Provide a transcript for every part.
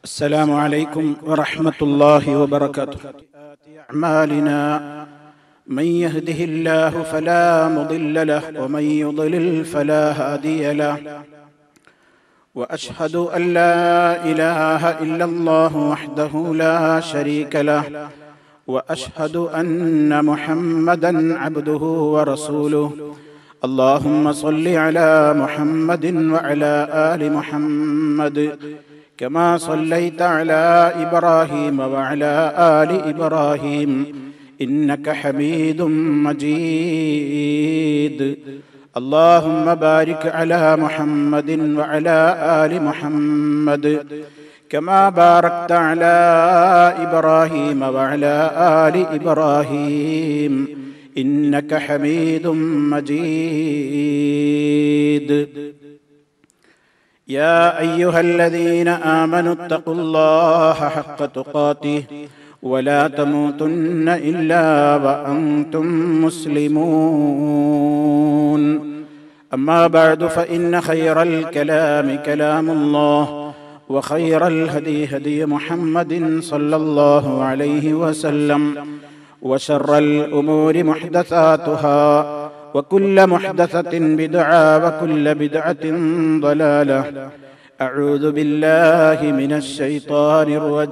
السلام عليكم ورحمة الله وبركاته أعمالنا من يهده الله فلا مضل له ومن يضلل فلا هادي له وأشهد أن لا إله إلا الله وحده لا شريك له وأشهد أن محمدا عبده ورسوله اللهم صل على محمد وعلى آل محمد كما صليت على إبراهيم وعلى آل إبراهيم إنك حميد مجيد اللهم بارك على محمد وعلى آل محمد كما باركت على إبراهيم وعلى آل إبراهيم إنك حميد مجيد يا أيها الذين آمنوا اتقوا الله حق تقاته ولا تموتن إلا وأنتم مسلمون أما بعد فإن خير الكلام كلام الله وخير الهدي هدي محمد صلى الله عليه وسلم وشر الأمور محدثاتها وكل محدثة بدعة وكل بدعة ضلالة أعوذ بالله من الشيطان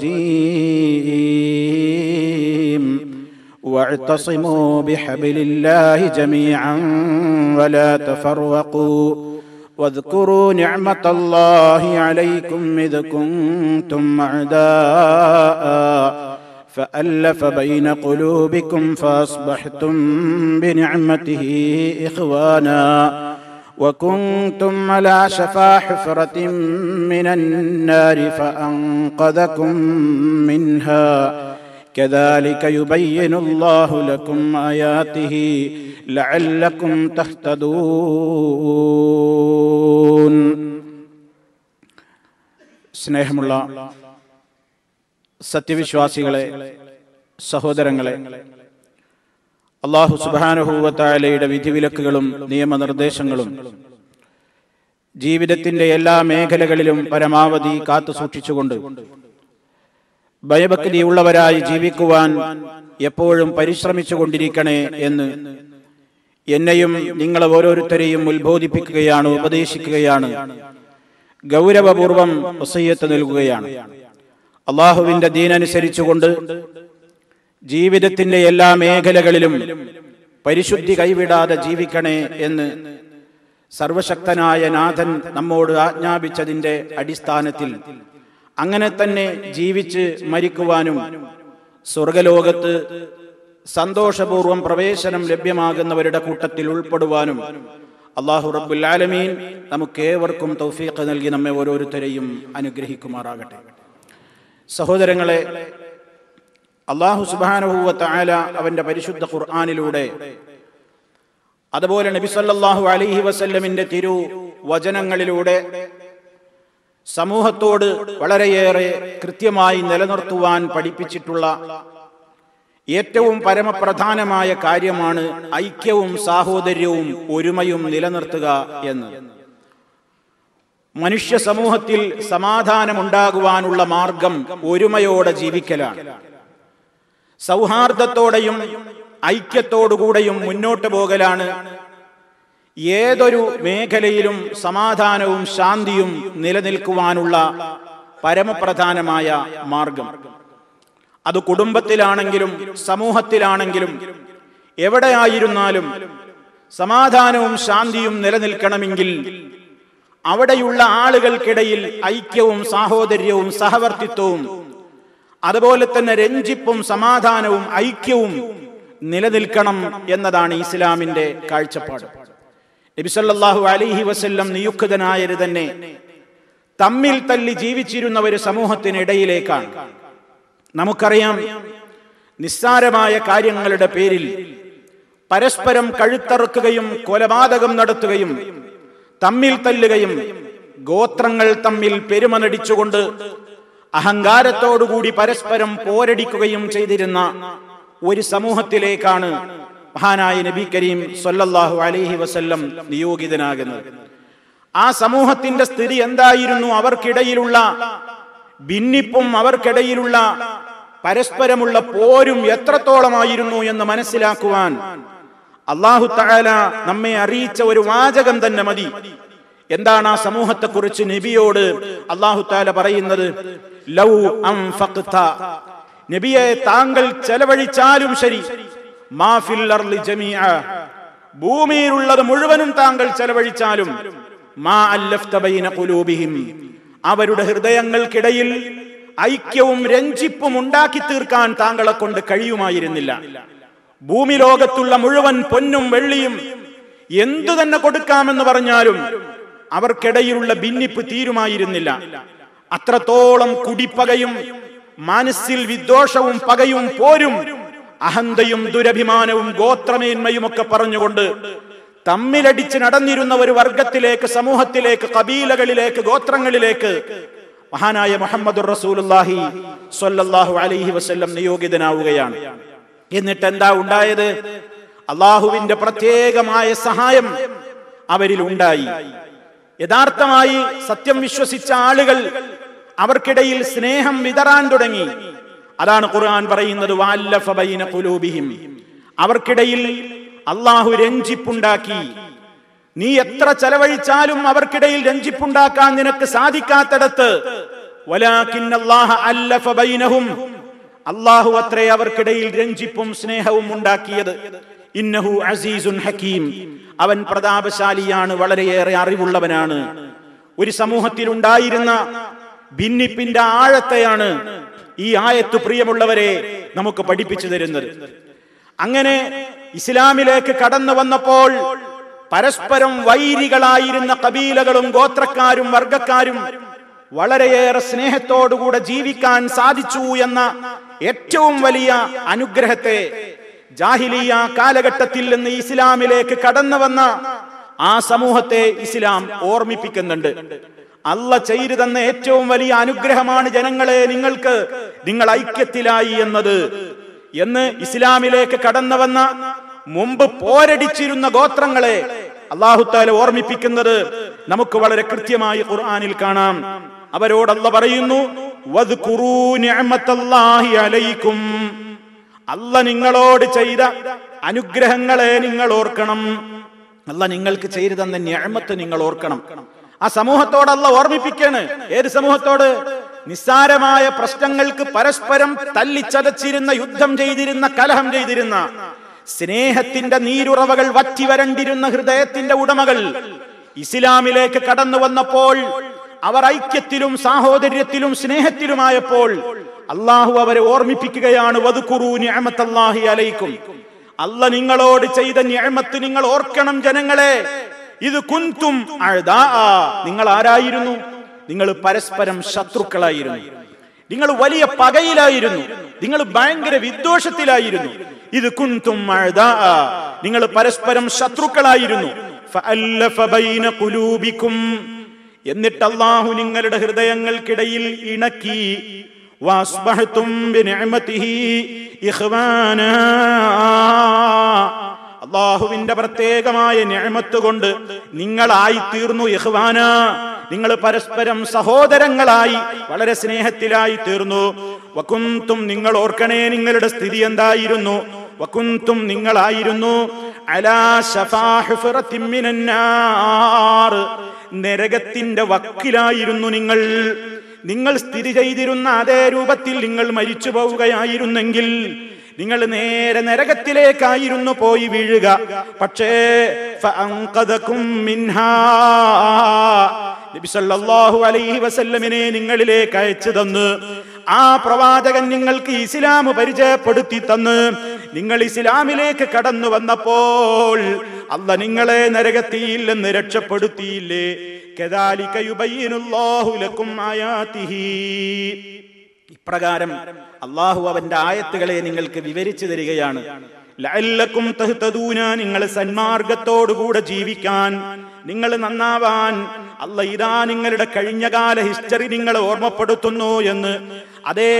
الرجيم واعتصموا بحبل الله جميعا ولا تفرقوا واذكروا نعمة الله عليكم إذ كنتم أعداء فألف بين قلوبكم فأصبحتم بنعمته إخوانا وكنتم على شفا حفرة من النار فأنقذكم منها كذلك يبين الله لكم آياته لعلكم تهتدون സ്നേഹമുള്ള സത്യവിശ്വാസികളെ സഹോദരങ്ങളെ അള്ളാഹു സുബാനുഭൂവത്തായാലയുടെ വിധിവിലക്കുകളും നിയമനിർദ്ദേശങ്ങളും ജീവിതത്തിന്റെ എല്ലാ മേഖലകളിലും പരമാവധി കാത്തു സൂക്ഷിച്ചുകൊണ്ട് ഭയഭക്തിയുള്ളവരായി ജീവിക്കുവാൻ എപ്പോഴും പരിശ്രമിച്ചു കൊണ്ടിരിക്കണേ എന്ന് എന്നെയും നിങ്ങളെ ഓരോരുത്തരെയും ഉത്ബോധിപ്പിക്കുകയാണ് ഉപദേശിക്കുകയാണ് ഗൗരവപൂർവം വസയ്യത്ത് നൽകുകയാണ് അള്ളാഹുവിന്റെ ദീനനുസരിച്ചുകൊണ്ട് ജീവിതത്തിന്റെ എല്ലാ മേഖലകളിലും പരിശുദ്ധി കൈവിടാതെ ജീവിക്കണേ എന്ന് സർവശക്തനായ നാഥൻ നമ്മോട് ആജ്ഞാപിച്ചതിന്റെ അടിസ്ഥാനത്തിൽ അങ്ങനെ തന്നെ ജീവിച്ച് മരിക്കുവാനും സ്വർഗലോകത്ത് സന്തോഷപൂർവം പ്രവേശനം ലഭ്യമാകുന്നവരുടെ കൂട്ടത്തിൽ ഉൾപ്പെടുവാനും അള്ളാഹു റബ്ബുൽ ആലമീൻ നമുക്കേവർക്കും തൗഫീഖ് നൽകി നമ്മെ ഓരോരുത്തരെയും അനുഗ്രഹിക്കുമാറാകട്ടെ സഹോദരങ്ങളെ അള്ളാഹു സുബാനുഭൂവത്ത ആല അവന്റെ പരിശുദ്ധ ഖുർആാനിലൂടെ അതുപോലെ നബിസല്ലാഹു അലിഹി വസല്ലമിന്റെ തിരു വചനങ്ങളിലൂടെ സമൂഹത്തോട് വളരെയേറെ കൃത്യമായി നിലനിർത്തുവാൻ പഠിപ്പിച്ചിട്ടുള്ള ഏറ്റവും പരമപ്രധാനമായ കാര്യമാണ് ഐക്യവും സാഹോദര്യവും ഒരുമയും നിലനിർത്തുക എന്ന് മനുഷ്യ സമൂഹത്തിൽ സമാധാനമുണ്ടാകുവാനുള്ള മാർഗം ഒരുമയോടെ ജീവിക്കലാണ് സൗഹാർദ്ദത്തോടെയും ഐക്യത്തോടുകൂടെയും മുന്നോട്ട് പോകലാണ് ഏതൊരു മേഖലയിലും സമാധാനവും ശാന്തിയും നിലനിൽക്കുവാനുള്ള പരമപ്രധാനമായ മാർഗം അത് കുടുംബത്തിലാണെങ്കിലും സമൂഹത്തിലാണെങ്കിലും എവിടെയായിരുന്നാലും സമാധാനവും ശാന്തിയും നിലനിൽക്കണമെങ്കിൽ അവിടെയുള്ള ആളുകൾക്കിടയിൽ ഐക്യവും സാഹോദര്യവും സഹവർത്തിത്വവും അതുപോലെ തന്നെ രഞ്ജിപ്പും സമാധാനവും ഐക്യവും നിലനിൽക്കണം എന്നതാണ് ഇസ്ലാമിന്റെ കാഴ്ചപ്പാട് നബിസല്ലാഹു അലിഹി വസല്ലം നിയുക്തനായത് തന്നെ തമ്മിൽ തല്ലി ജീവിച്ചിരുന്ന ഒരു സമൂഹത്തിനിടയിലേക്കാണ് നമുക്കറിയാം നിസ്സാരമായ കാര്യങ്ങളുടെ പേരിൽ പരസ്പരം കഴുത്തറുക്കുകയും കൊലപാതകം നടത്തുകയും തമ്മിൽ തല്ലുകയും ഗോത്രങ്ങൾ തമ്മിൽ പെരുമ നടിച്ചുകൊണ്ട് അഹങ്കാരത്തോടുകൂടി പരസ്പരം പോരടിക്കുകയും ചെയ്തിരുന്ന ഒരു സമൂഹത്തിലേക്കാണ് മഹാനായ നബി കരീം സല്ലല്ലാഹു അലൈഹി വസല്ലം നിയോഗിതനാകുന്നത് ആ സമൂഹത്തിന്റെ സ്ഥിതി എന്തായിരുന്നു അവർക്കിടയിലുള്ള ഭിന്നിപ്പും അവർക്കിടയിലുള്ള പരസ്പരമുള്ള പോരും എത്രത്തോളമായിരുന്നു എന്ന് മനസ്സിലാക്കുവാൻ അള്ളാഹു തആല നമ്മെ അറിയിച്ച ഒരു വാചകം തന്നെ മതി എന്താണ് ആ സമൂഹത്തെക്കുറിച്ച് നബിയോട് അള്ളാഹു താല പറയുന്നത് ലൗ അൻഫഖ്ത നബിയെ താങ്കൾ ചെലവഴിച്ചാലും ശരി മാഫിൽ അർളി ജമീഅ ഭൂമിയിലുള്ളത് മുഴുവനും താങ്കൾ ചെലവഴിച്ചാലും മാ അല്ലഫ്ത ബൈന ഖുലൂബിഹിം അവരുടെ ഹൃദയങ്ങൾക്കിടയിൽ ഐക്യവും രഞ്ജിപ്പും ഉണ്ടാക്കി തീർക്കാൻ താങ്കളെ കൊണ്ട് കഴിയുമായിരുന്നില്ല ഭൂമി ലോകത്തുള്ള മുഴുവൻ പൊന്നും വെള്ളിയും എന്തു തന്നെ കൊടുക്കാമെന്ന് പറഞ്ഞാലും അവർക്കിടയിലുള്ള ഭിന്നിപ്പ് തീരുമായിരുന്നില്ല അത്രത്തോളം കുടിപ്പകയും മനസ്സിൽ വിദ്വേഷവും പകയും പോരും അഹന്തയും ദുരഭിമാനവും ഗോത്രമേന്മയും ഒക്കെ പറഞ്ഞുകൊണ്ട് തമ്മിലടിച്ച് നടന്നിരുന്ന ഒരു വർഗത്തിലേക്ക് സമൂഹത്തിലേക്ക് കബീലകളിലേക്ക് ഗോത്രങ്ങളിലേക്ക് മഹാനായ മുഹമ്മദ് റസൂലുല്ലാഹി സ്വല്ലല്ലാഹു അലൈഹി വസല്ലം നിയോഗിതനാവുകയാണ് എന്നിട്ട് എന്താ ഉണ്ടായത് അള്ളാഹുവിന്റെ പ്രത്യേകമായ സഹായം അവരിൽ ഉണ്ടായി യഥാർത്ഥമായി സത്യം വിശ്വസിച്ച ആളുകൾ അവർക്കിടയിൽ സ്നേഹം വിതറാൻ തുടങ്ങി അതാണ് ഖുർആൻ പറയുന്നത് വഅല്ലഫ ബൈന ഖുലൂബിഹിം അവർക്കിടയിൽ അള്ളാഹു രഞ്ജിപ്പുണ്ടാക്കി നീ എത്ര ചെലവഴിച്ചാലും അവർക്കിടയിൽ രഞ്ജിപ്പുണ്ടാക്കാൻ നിനക്ക് സാധിക്കാത്തടത്ത് വലാകിന്ന അല്ലാഹ അല്ലഫ ബൈനഹും അള്ളാഹു അത്രേ അവർക്കിടയിൽ രഞ്ജിപ്പും സ്നേഹവും ഉണ്ടാക്കിയത് ഇന്നഹു അസീസുൻ ഹക്കീം അവൻ പ്രതാപശാലിയാണ് വളരെയേറെ അറിവുള്ളവനാണ് ഒരു സമൂഹത്തിൽ ഉണ്ടായിരുന്ന ഭിന്നിപ്പിന്റെ ആഴത്തെയാണ് ഈ ആയത്ത് പ്രിയമുള്ളവരെ നമുക്ക് പഠിപ്പിച്ചു തരുന്നത് അങ്ങനെ ഇസ്ലാമിലേക്ക് കടന്നു വന്നപ്പോൾ പരസ്പരം വൈരികളായിരുന്ന കബീലകളും ഗോത്രക്കാരും വർഗക്കാരും വളരെയേറെ സ്നേഹത്തോടുകൂടെ ജീവിക്കാൻ സാധിച്ചു എന്ന ഏറ്റവും വലിയ അനുഗ്രഹത്തെ ജാഹിലിയ കാലഘട്ടത്തിൽ നിന്ന് ഇസ്ലാമിലേക്ക് കടന്നു വന്ന ആ സമൂഹത്തെ ഇസ്ലാം ഓർമ്മിപ്പിക്കുന്നുണ്ട് അല്ല ചെയ്തു തന്ന ഏറ്റവും വലിയ അനുഗ്രഹമാണ് ജനങ്ങളെ നിങ്ങൾക്ക് നിങ്ങൾ ഐക്യത്തിലായി എന്നത് എന്ന് ഇസ്ലാമിലേക്ക് കടന്നു വന്ന മുമ്പ് പോരടിച്ചിരുന്ന ഗോത്രങ്ങളെ അള്ളാഹുത്താല ഓർമ്മിപ്പിക്കുന്നത് നമുക്ക് വളരെ കൃത്യമായി ഖുർആനിൽ കാണാം അവരോടല്ല പറയുന്നു വദ്കുറൂ നിഅമത്തല്ലാഹി അലൈക്കും അല്ല നിങ്ങളോട് ചെയ്ത അനുഗ്രഹങ്ങളെ നിങ്ങൾ ഓർക്കണം അല്ല നിങ്ങൾക്ക് ചെയ്തു തന്ന ഞാമത്ത് നിങ്ങൾ ഓർക്കണം ആ സമൂഹത്തോടല്ല ഓർമ്മിപ്പിക്കാണ് ഏത് സമൂഹത്തോട് നിസ്സാരമായ പ്രശ്നങ്ങൾക്ക് പരസ്പരം തല്ലിച്ചതച്ചിരുന്ന യുദ്ധം ചെയ്തിരുന്ന കലഹം ചെയ്തിരുന്ന സ്നേഹത്തിന്റെ നീരുറവകൾ വറ്റി വരണ്ടിരുന്ന ഹൃദയത്തിന്റെ ഉടമകൾ ഇസ്ലാമിലേക്ക് കടന്നു വന്നപ്പോൾ അവർ ഐക്യത്തിലും സാഹോദര്യത്തിലും സ്നേഹത്തിലുമായപ്പോൾ അള്ളാഹു അവരെ ഓർമ്മിപ്പിക്കുകയാണ് വധുക്കുറു ഞാമത്തല്ലാഹി അലൈക്കും അല്ല നിങ്ങളോട് ചെയ്ത ഞാമത്ത് നിങ്ങൾ ഓർക്കണം ജനങ്ങളെ ഇത് കുന്തും അഴുതാ നിങ്ങൾ ആരായിരുന്നു നിങ്ങൾ പരസ്പരം ശത്രുക്കളായിരുന്നു നിങ്ങൾ വലിയ പകയിലായിരുന്നു നിങ്ങൾ ഭയങ്കര വിദ്വേഷത്തിലായിരുന്നു ഇത് കുന്തും അഴുതാ നിങ്ങൾ പരസ്പരം ശത്രുക്കളായിരുന്നു ഫഅല്ലഫ ബൈന ഖുലൂബിക്കും എന്നിട്ട് അള്ളാഹു നിങ്ങളുടെ ഹൃദയങ്ങൾക്കിടയിൽ ഇണക്കി വാസ്ബഹ്തും ബിനിഅമതിഹി ഇഖ്വാനാ അള്ളാഹുവിന്റെ പ്രത്യേകമായ ഞാമത്ത് കൊണ്ട് നിങ്ങളായി തീർന്നു ഇഹ്വാന നിങ്ങൾ പരസ്പരം സഹോദരങ്ങളായി വളരെ സ്നേഹത്തിലായി തീർന്നു വകുന്തും നിങ്ങൾ ഓർക്കണേ നിങ്ങളുടെ സ്ഥിതി എന്തായിരുന്നു വകുന്തും നിങ്ങളായിരുന്നു അലാ ശഫാ ഹുഫറത്തിൻ മിനന്നാർ നരകത്തിന്റെ വക്കിലായിരുന്നു നിങ്ങൾ നിങ്ങൾ സ്ഥിതി ചെയ്തിരുന്ന അതേ രൂപത്തിൽ നിങ്ങൾ മരിച്ചു പോവുകയായിരുന്നെങ്കിൽ നിങ്ങൾ നേരെ നരകത്തിലേക്കായിരുന്നു പോയി വീഴുക പക്ഷേ ഫഅൻഖദകും മിൻഹാ നബി സല്ലല്ലാഹു അലൈഹി വസല്ലമിനെ നിങ്ങളിലേക്ക് അയച്ചു തന്ന് ആ പ്രവാചകൻ നിങ്ങൾക്ക് ഇസ്ലാം പരിചയപ്പെടുത്തി തന്ന് നിങ്ങൾ ഇസ്ലാമിലേക്ക് കടന്നു വന്നപ്പോൾ അല്ല നിങ്ങളെ നരകത്തിയിൽ നിന്ന് രക്ഷപ്പെടുത്തിയില്ലേ കദാലിക യുബയ്യിനുല്ലാഹു ലക്കും ആയാതിഹി ഇപ്രകാരം അള്ളാഹു അവന്റെ ആയത്തുകളെ നിങ്ങൾക്ക് വിവരിച്ചു തരികയാണ് ലഅല്ലക്കും തഹ്തദൂന നിങ്ങൾ സന്മാർഗത്തോടുകൂടെ ജീവിക്കാൻ നിങ്ങൾ നന്നാവാൻ അല്ല ഇതാ നിങ്ങളുടെ കഴിഞ്ഞകാല ഹിസ്റ്ററി നിങ്ങളെ ഓർമ്മപ്പെടുത്തുന്നു എന്ന് അതേ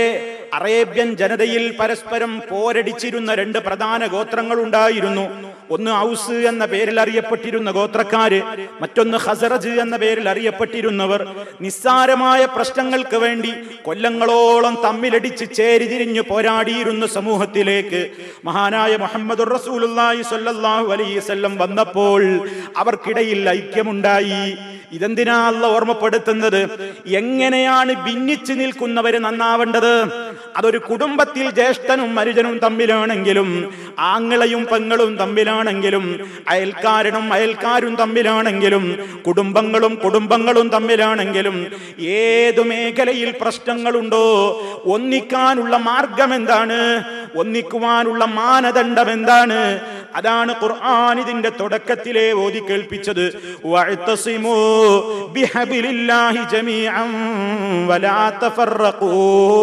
അറേബ്യൻ ജനതയിൽ പരസ്പരം പോരടിച്ചിരുന്ന രണ്ട് പ്രധാന ഗോത്രങ്ങൾ ഉണ്ടായിരുന്നു ഒന്ന് ഔസ് എന്ന പേരിൽ അറിയപ്പെട്ടിരുന്ന ഗോത്രക്കാര് മറ്റൊന്ന് ഹസറജ് എന്ന പേരിൽ അറിയപ്പെട്ടിരുന്നവർ നിസ്സാരമായ പ്രശ്നങ്ങൾക്ക് വേണ്ടി കൊല്ലങ്ങളോളം തമ്മിലടിച്ച് ചേരിതിരിഞ്ഞ് പോരാടിയിരുന്ന സമൂഹത്തിലേക്ക് മഹാനായ മുഹമ്മദ് റസൂലുള്ളാഹി സ്വല്ലല്ലാഹു അലൈഹി വസല്ലം വന്നപ്പോൾ അവർക്കിടയിൽ ഐക്യമുണ്ടായി ഇതെന്തിനാ അല്ല ഓർമ്മപ്പെടുത്തുന്നത് എങ്ങനെയാണ് ഭിന്നിച്ചു നിൽക്കുന്നവര് നന്നാവേണ്ടത് അതൊരു കുടുംബത്തിൽ ജ്യേഷ്ഠനും മരുജനും തമ്മിലാണെങ്കിലും ആങ്ങളയും പെങ്ങളും തമ്മിലാണെങ്കിലും അയൽക്കാരനും അയൽക്കാരും തമ്മിലാണെങ്കിലും കുടുംബങ്ങളും കുടുംബങ്ങളും തമ്മിലാണെങ്കിലും ഏതു മേഖലയിൽ പ്രശ്നങ്ങളുണ്ടോ ഒന്നിക്കാനുള്ള മാർഗം എന്താണ് ഒന്നിക്കുവാനുള്ള മാനദണ്ഡം എന്താണ് അതാണ് ഖുർആൻ ഇതിന്റെ തുടക്കത്തിലെ ഓതി കേൾപ്പിച്ചത് വഅ്തസിമൂ ബിഹബിലില്ലാഹി ജമീഅൻ വലാ തഫറഖൂ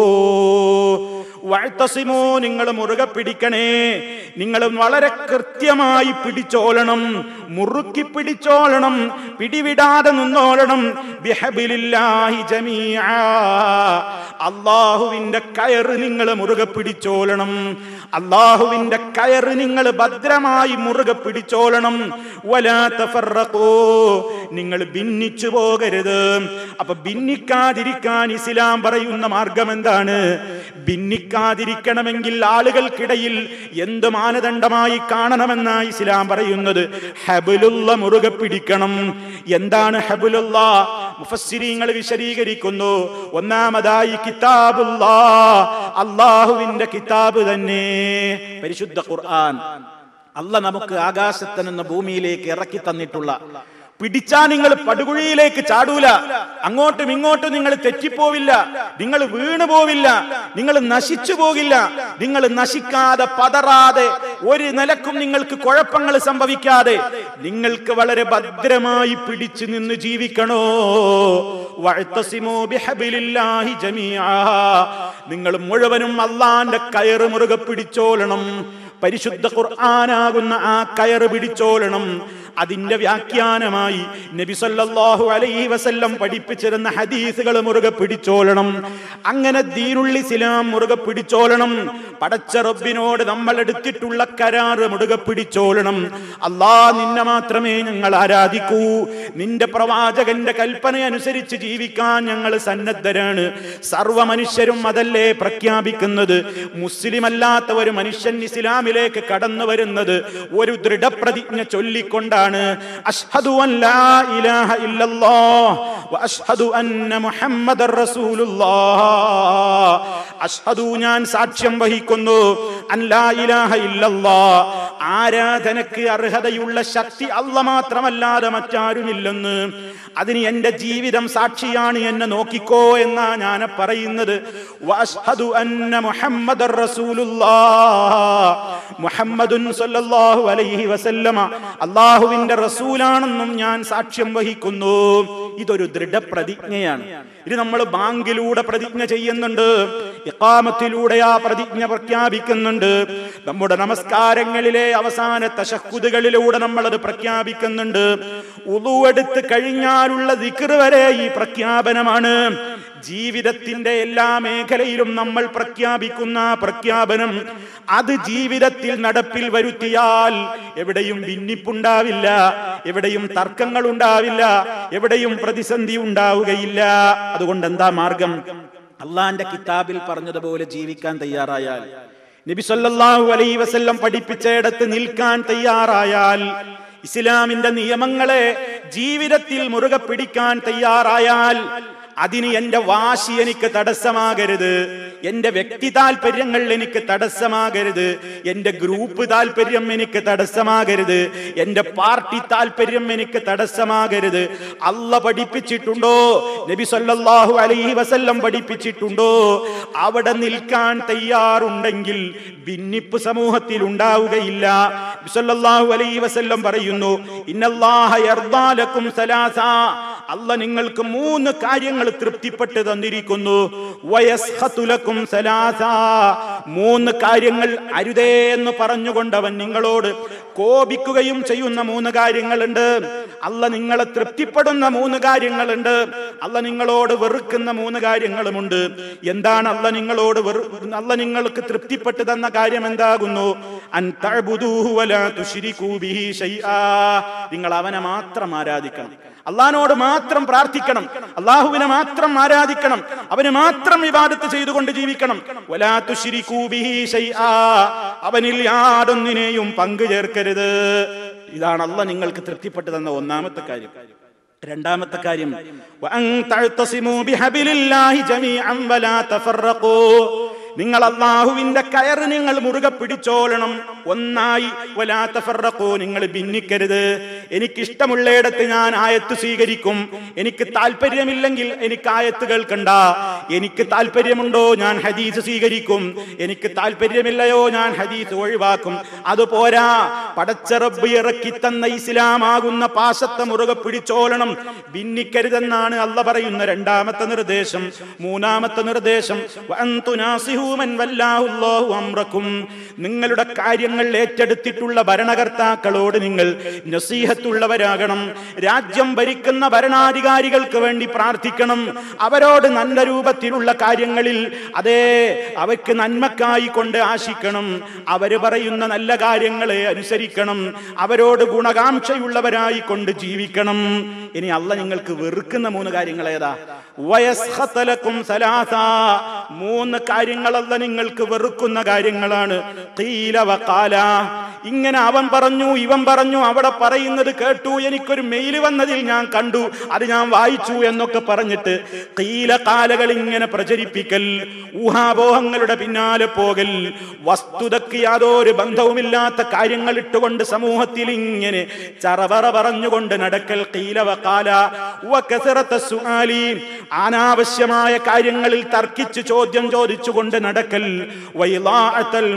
വഅ്തസിമൂ നിങ്ങൾ മുറുകെ പിടിക്കണേ നിങ്ങൾ വളരെ കൃത്യമായി പിടിച്ചോളണം മുറുക്കി പിടിച്ചോളണം പിടിവിടാതെ നിന്നോളണം ബിഹബിലില്ലാഹി ജമീഅ അള്ളാഹുവിന്റെ കയറ് നിങ്ങൾ മുറുകെ പിടിച്ചോളണം അള്ളാഹുവിന്റെ കയറ് നിങ്ങൾ ഭദ്രമായി മുറുകെ പിടിച്ചോളണം വലാ തഫറഖൂ നിങ്ങൾ ഭിന്നിച്ചു പോകരുത് അപ്പൊ ഭിന്നിക്കാതിരിക്കാൻ ഇസ്ലാം പറയുന്ന മാർഗം എന്താണ് ഭിന്നിക്കാതിരിക്കണമെങ്കിൽ ആളുകൾക്കിടയിൽ എന്ത് മാനദണ്ഡമായി കാണണമെന്ന ഇസ്ലാം പറയുന്നത് ഹബുലുള്ള മുറുകെ പിടിക്കണം എന്താണ് ഹബുലുള്ള മുഫസ്സിരീങ്ങൾ വിശദീകരിക്കുന്നു ഒന്നാമതായി കിതാബുള്ള അള്ളാഹുവിന്റെ കിതാബ് തന്നെ പരിശുദ്ധ ഖുർആൻ അല്ല നമുക്ക് ആകാശത്ത് നിന്ന് ഭൂമിയിലേക്ക് ഇറക്കി തന്നിട്ടുള്ള പിടിച്ചാ നിങ്ങൾ പടുകുഴിയിലേക്ക് ചാടൂല അങ്ങോട്ടും ഇങ്ങോട്ടും നിങ്ങൾ തെറ്റിപ്പോവില്ല നിങ്ങൾ വീണു പോവില്ല നിങ്ങൾ നശിച്ചു പോകില്ല നിങ്ങൾ നശിക്കാതെ പതറാതെ ഒരു നിലക്കും നിങ്ങൾക്ക് കുഴപ്പങ്ങൾ സംഭവിക്കാതെ നിങ്ങൾക്ക് വളരെ ഭദ്രമായി പിടിച്ചു നിന്ന് ജീവിക്കണോ വഅ്തസിമൂ ബിഹബിലില്ലാഹി ജമീആ നിങ്ങൾ മുഴുവനും അള്ളാന്റെ കയറ് മുറുകെ പിടിച്ചോളണം പരിശുദ്ധ ഖുർആനാകുന്ന ആ കയറ് പിടിച്ചോളണം അതിന്റെ വ്യാഖ്യാനമായി നബി സല്ലല്ലാഹു അലൈഹി വസല്ലം പഠിപ്പിച്ചിരുന്ന ഹദീസുകൾ മുറുകെ പിടിച്ചോളണം അങ്ങനെ ദീനുള്ളി ഇസ്ലാം മുറുകെ പിടിച്ചോളണം പടച്ച റബ്ബിനോട് നമ്മൾ എടുത്തിട്ടുള്ള കരാറ് മുറുകെ പിടിച്ചോളണം അല്ലാ നിന്നെ മാത്രമേ ഞങ്ങൾ ആരാധിക്കൂ നിന്റെ പ്രവാചകന്റെ കൽപ്പന അനുസരിച്ച് ജീവിക്കാൻ ഞങ്ങൾ സന്നദ്ധരാണ് സർവ മനുഷ്യരും അതല്ലേ പ്രഖ്യാപിക്കുന്നത് മുസ്ലിം അല്ലാത്ത ഒരു മനുഷ്യൻ ഇസ്ലാമിലേക്ക് കടന്നു വരുന്നത് ഒരു ദൃഢപ്രതിജ്ഞ ചൊല്ലിക്കൊണ്ടാണ് അഷ്ഹദു അൻ ലാ ഇലാഹ ഇല്ലല്ലാഹ് വ അഷ്ഹദു അന്ന മുഹമ്മദർ റസൂലുള്ളാഹ് അഷ്ഹദു ഞാൻ സാക്ഷ്യം വഹിക്കുന്നു അൻ ലാ ഇലാഹ ഇല്ലല്ലാഹ് ആരാധനക്ക് അർഹതയുള്ള ശക്തി അല്ല മാത്രമല്ലാതെ മറ്റാരുമില്ലെന്ന് അതിന് എന്റെ ജീവിതം സാക്ഷിയാണ് എന്നെ നോക്കിക്കോ എന്നാ ഞാൻ പറയുന്നത് വഅഷ്ഹദു അന്ന മുഹമ്മദർ റസൂലുള്ളാഹ് മുഹമ്മദുൻ സല്ലല്ലാഹു അലൈഹി വസല്ലമ അള്ളാഹുവിന്റെ റസൂലാണെന്നും ഞാൻ സാക്ഷ്യം വഹിക്കുന്നു ഇതൊരു ദൃഢപ്രതിജ്ഞയാണ് ഇത് നമ്മൾ ബാങ്കിലൂടെ പ്രതിജ്ഞ ചെയ്യുന്നുണ്ട് ഇഖാമത്തിലൂടെ ആ പ്രതിജ്ഞ പ്രഖ്യാപിക്കുന്നുണ്ട് നമ്മുടെ നമസ്കാരങ്ങളിലെ അവസാന തശക്കുതുകളിലൂടെ നമ്മൾ അത് പ്രഖ്യാപിക്കുന്നുണ്ട് ഉളുവെടുത്ത് കഴിഞ്ഞാലുള്ള ദിക്ർ വരെ ഈ പ്രഖ്യാപനമാണ് ജീവിതത്തിന്റെ എല്ലാ മേഖലയിലും നമ്മൾ പ്രഖ്യാപിക്കുന്ന ആ പ്രഖ്യാപനം അത് ജീവിതത്തിൽ നടപ്പിൽ വരുത്തിയാൽ എവിടെയും ഭിന്നിപ്പുണ്ടാവില്ല എവിടെയും തർക്കങ്ങൾ ഉണ്ടാവില്ല എവിടെയും പ്രതിസന്ധി ഉണ്ടാവുകയില്ല അതുകൊണ്ട് എന്താ മാർഗം അള്ളാന്റെ കിതാബിൽ പറഞ്ഞതുപോലെ ജീവിക്കാൻ തയ്യാറായാൽ നബി സല്ലല്ലാഹു അലൈഹി വസല്ലം പഠിപ്പിച്ചയിടത്ത് നിൽക്കാൻ തയ്യാറായാൽ ഇസ്ലാമിന്റെ നിയമങ്ങളെ ജീവിതത്തിൽ മുറുകെ പിടിക്കാൻ തയ്യാറായാൽ അതിന് എന്റെ വാശി എനിക്ക് തടസ്സമാകരുത് എന്റെ വ്യക്തി താല്പര്യങ്ങൾ എനിക്ക് തടസ്സമാകരുത് എന്റെ ഗ്രൂപ്പ് താല്പര്യം എനിക്ക് തടസ്സമാകരുത് എന്റെ പാർട്ടി താല്പര്യം എനിക്ക് തടസ്സമാകരുത് അല്ല പഠിപ്പിച്ചിട്ടുണ്ടോ നബി സല്ലല്ലാഹു അലൈഹി വസല്ലം പഠിപ്പിച്ചിട്ടുണ്ടോ അവിടെ നിൽക്കാൻ തയ്യാറുണ്ടെങ്കിൽ ഭിന്നിപ്പ് സമൂഹത്തിൽ ഉണ്ടാവുകയില്ല നബി സല്ലല്ലാഹു അലൈഹി വസല്ലം പറയുന്നു ഇന്നല്ലാഹ യർദാ ലക്കും സലാസ അല്ല നിങ്ങൾക്ക് മൂന്ന് കാര്യങ്ങൾ തൃപ്തിപ്പെട്ട് തന്നിരിക്കുന്നു വയസ്ഹതുലക്കും സലാസ മൂന്ന് കാര്യങ്ങൾ അരുതേ എന്ന് പറഞ്ഞുകൊണ്ട് അവൻ നിങ്ങളോട് കോപിക്കുകയും ചെയ്യുന്ന മൂന്ന് കാര്യങ്ങളുണ്ട് അല്ല നിങ്ങളെ തൃപ്തിപ്പെടുന്ന മൂന്ന് കാര്യങ്ങളുണ്ട് അല്ല നിങ്ങളോട് വെറുക്കുന്ന മൂന്ന് കാര്യങ്ങളുമുണ്ട് എന്താണ് അല്ല നിങ്ങളോട് വെറു അല്ല നിങ്ങൾക്ക് തൃപ്തിപ്പെട്ട് തന്ന കാര്യം എന്താകുന്നു അൻ തഅ്ബുദൂഹു വലാ തുശ്രികൂ ബിഹി ശൈആ നിങ്ങൾ അവനെ മാത്രം ആരാധിക്കണം അള്ളഹാനോട് മാത്രം പ്രാർത്ഥിക്കണം അള്ളാഹുവിനെ മാത്രം ആരാധിക്കണം അവന് മാത്രം വിവാദത്ത് ചെയ്തുകൊണ്ട് ജീവിക്കണം വലാ തുശ്രികൂ ബിഹി ശൈആ അവനിൽ യാതൊന്നിനെയും പങ്കു ചേർക്കരുത് ഇതാണ് അല്ല നിങ്ങൾക്ക് തൃപ്തിപ്പെട്ട് തന്ന ഒന്നാമത്തെ കാര്യം രണ്ടാമത്തെ കാര്യം വഅൻ തഅ്തസിമൂ ബിഹബിലില്ലാഹി ജമീഅൻ വലാ തഫറഖൂ നിങ്ങൾ അള്ളാഹുവിന്റെ കയറ് നിങ്ങൾ മുറുകെ പിടിച്ചോളണം ഒന്നായി വലാത്ത ഫറക്കോ നിങ്ങൾ ഭിന്നിക്കരുത് എനിക്കിഷ്ടമുള്ളയിടത്ത് ഞാൻ ആയത്ത് സ്വീകരിക്കും എനിക്ക് താല്പര്യമില്ലെങ്കിൽ എനിക്ക് ആയത്ത് കേൾക്കണ്ട എനിക്ക് താല്പര്യമുണ്ടോ ഞാൻ ഹദീസ് സ്വീകരിക്കും എനിക്ക് താല്പര്യമില്ലയോ ഞാൻ ഹദീസ് ഒഴിവാക്കും അതുപോരാ പടച്ചറബ് ഇറക്കി തന്ന ഇസ്ലാമാകുന്ന പാശത്തെ മുറുകെ പിടിച്ചോളണം ഭിന്നിക്കരുതെന്നാണ് അല്ല പറയുന്ന രണ്ടാമത്തെ നിർദ്ദേശം മൂന്നാമത്തെ നിർദ്ദേശം വഅൻ തുനാസിഹൂ മൻ വല്ലാഹു അല്ലാഹു അംറക്കും നിങ്ങളുടെ കാര്യങ്ങൾ ഏറ്റെടുത്തിട്ടുള്ള ഭരണകർത്താക്കളോട് നിങ്ങൾ നസീഹത്തുള്ളവരാകണം രാജ്യം ഭരിക്കുന്ന ഭരണാധികാരികൾക്ക് വേണ്ടി പ്രാർത്ഥിക്കണം അവരോട് നല്ല രൂപത്തിലുള്ള കാര്യങ്ങളിൽ അതേ അവയ്ക്ക് നന്മക്കായി കൊണ്ട് ആശിക്കണം അവര് പറയുന്ന നല്ല കാര്യങ്ങളെ അനുസരിക്കണം അവരോട് ഗുണകാംക്ഷയുള്ളവരായി കൊണ്ട് ജീവിക്കണം ഇനി അല്ല നിങ്ങൾക്ക് വെറുക്കുന്ന മൂന്ന് കാര്യങ്ങൾ ഏതാ വയസ്ഹതലക്കും സലാസ മൂന്ന് കാര്യങ്ങളല്ല നിങ്ങൾക്ക് വെറുക്കുന്ന കാര്യങ്ങളാണ് ഖീല വഖാല ഇങ്ങനെ അവൻ പറഞ്ഞു ഇവൻ പറഞ്ഞു അവിടെ പറയുന്നത് കേട്ടു എനിക്കൊരു മെയിൽ വന്നതിൽ ഞാൻ കണ്ടു അത് ഞാൻ വായിച്ചു എന്നൊക്കെ പറഞ്ഞിട്ട് ഖീല കാലകൾ ഇങ്ങനെ പ്രചരിപ്പിക്കൽ ഊഹാപോഹങ്ങളുടെ പിന്നാലെ പോകൽ വസ്തുതക്ക് യാതൊരു ബന്ധവുമില്ലാത്ത കാര്യങ്ങൾ ഇട്ടുകൊണ്ട് സമൂഹത്തിൽ ഇങ്ങനെ ചറവറ പറഞ്ഞുകൊണ്ട് നടക്കൽ ഖീല വഖാല വകസറത്ത സുആലി അനാവശ്യമായ കാര്യങ്ങളിൽ തർക്കിച്ച് ചോദ്യം ചോദിച്ചുകൊണ്ട് നടക്കൽ വൈലാഅത്തൽ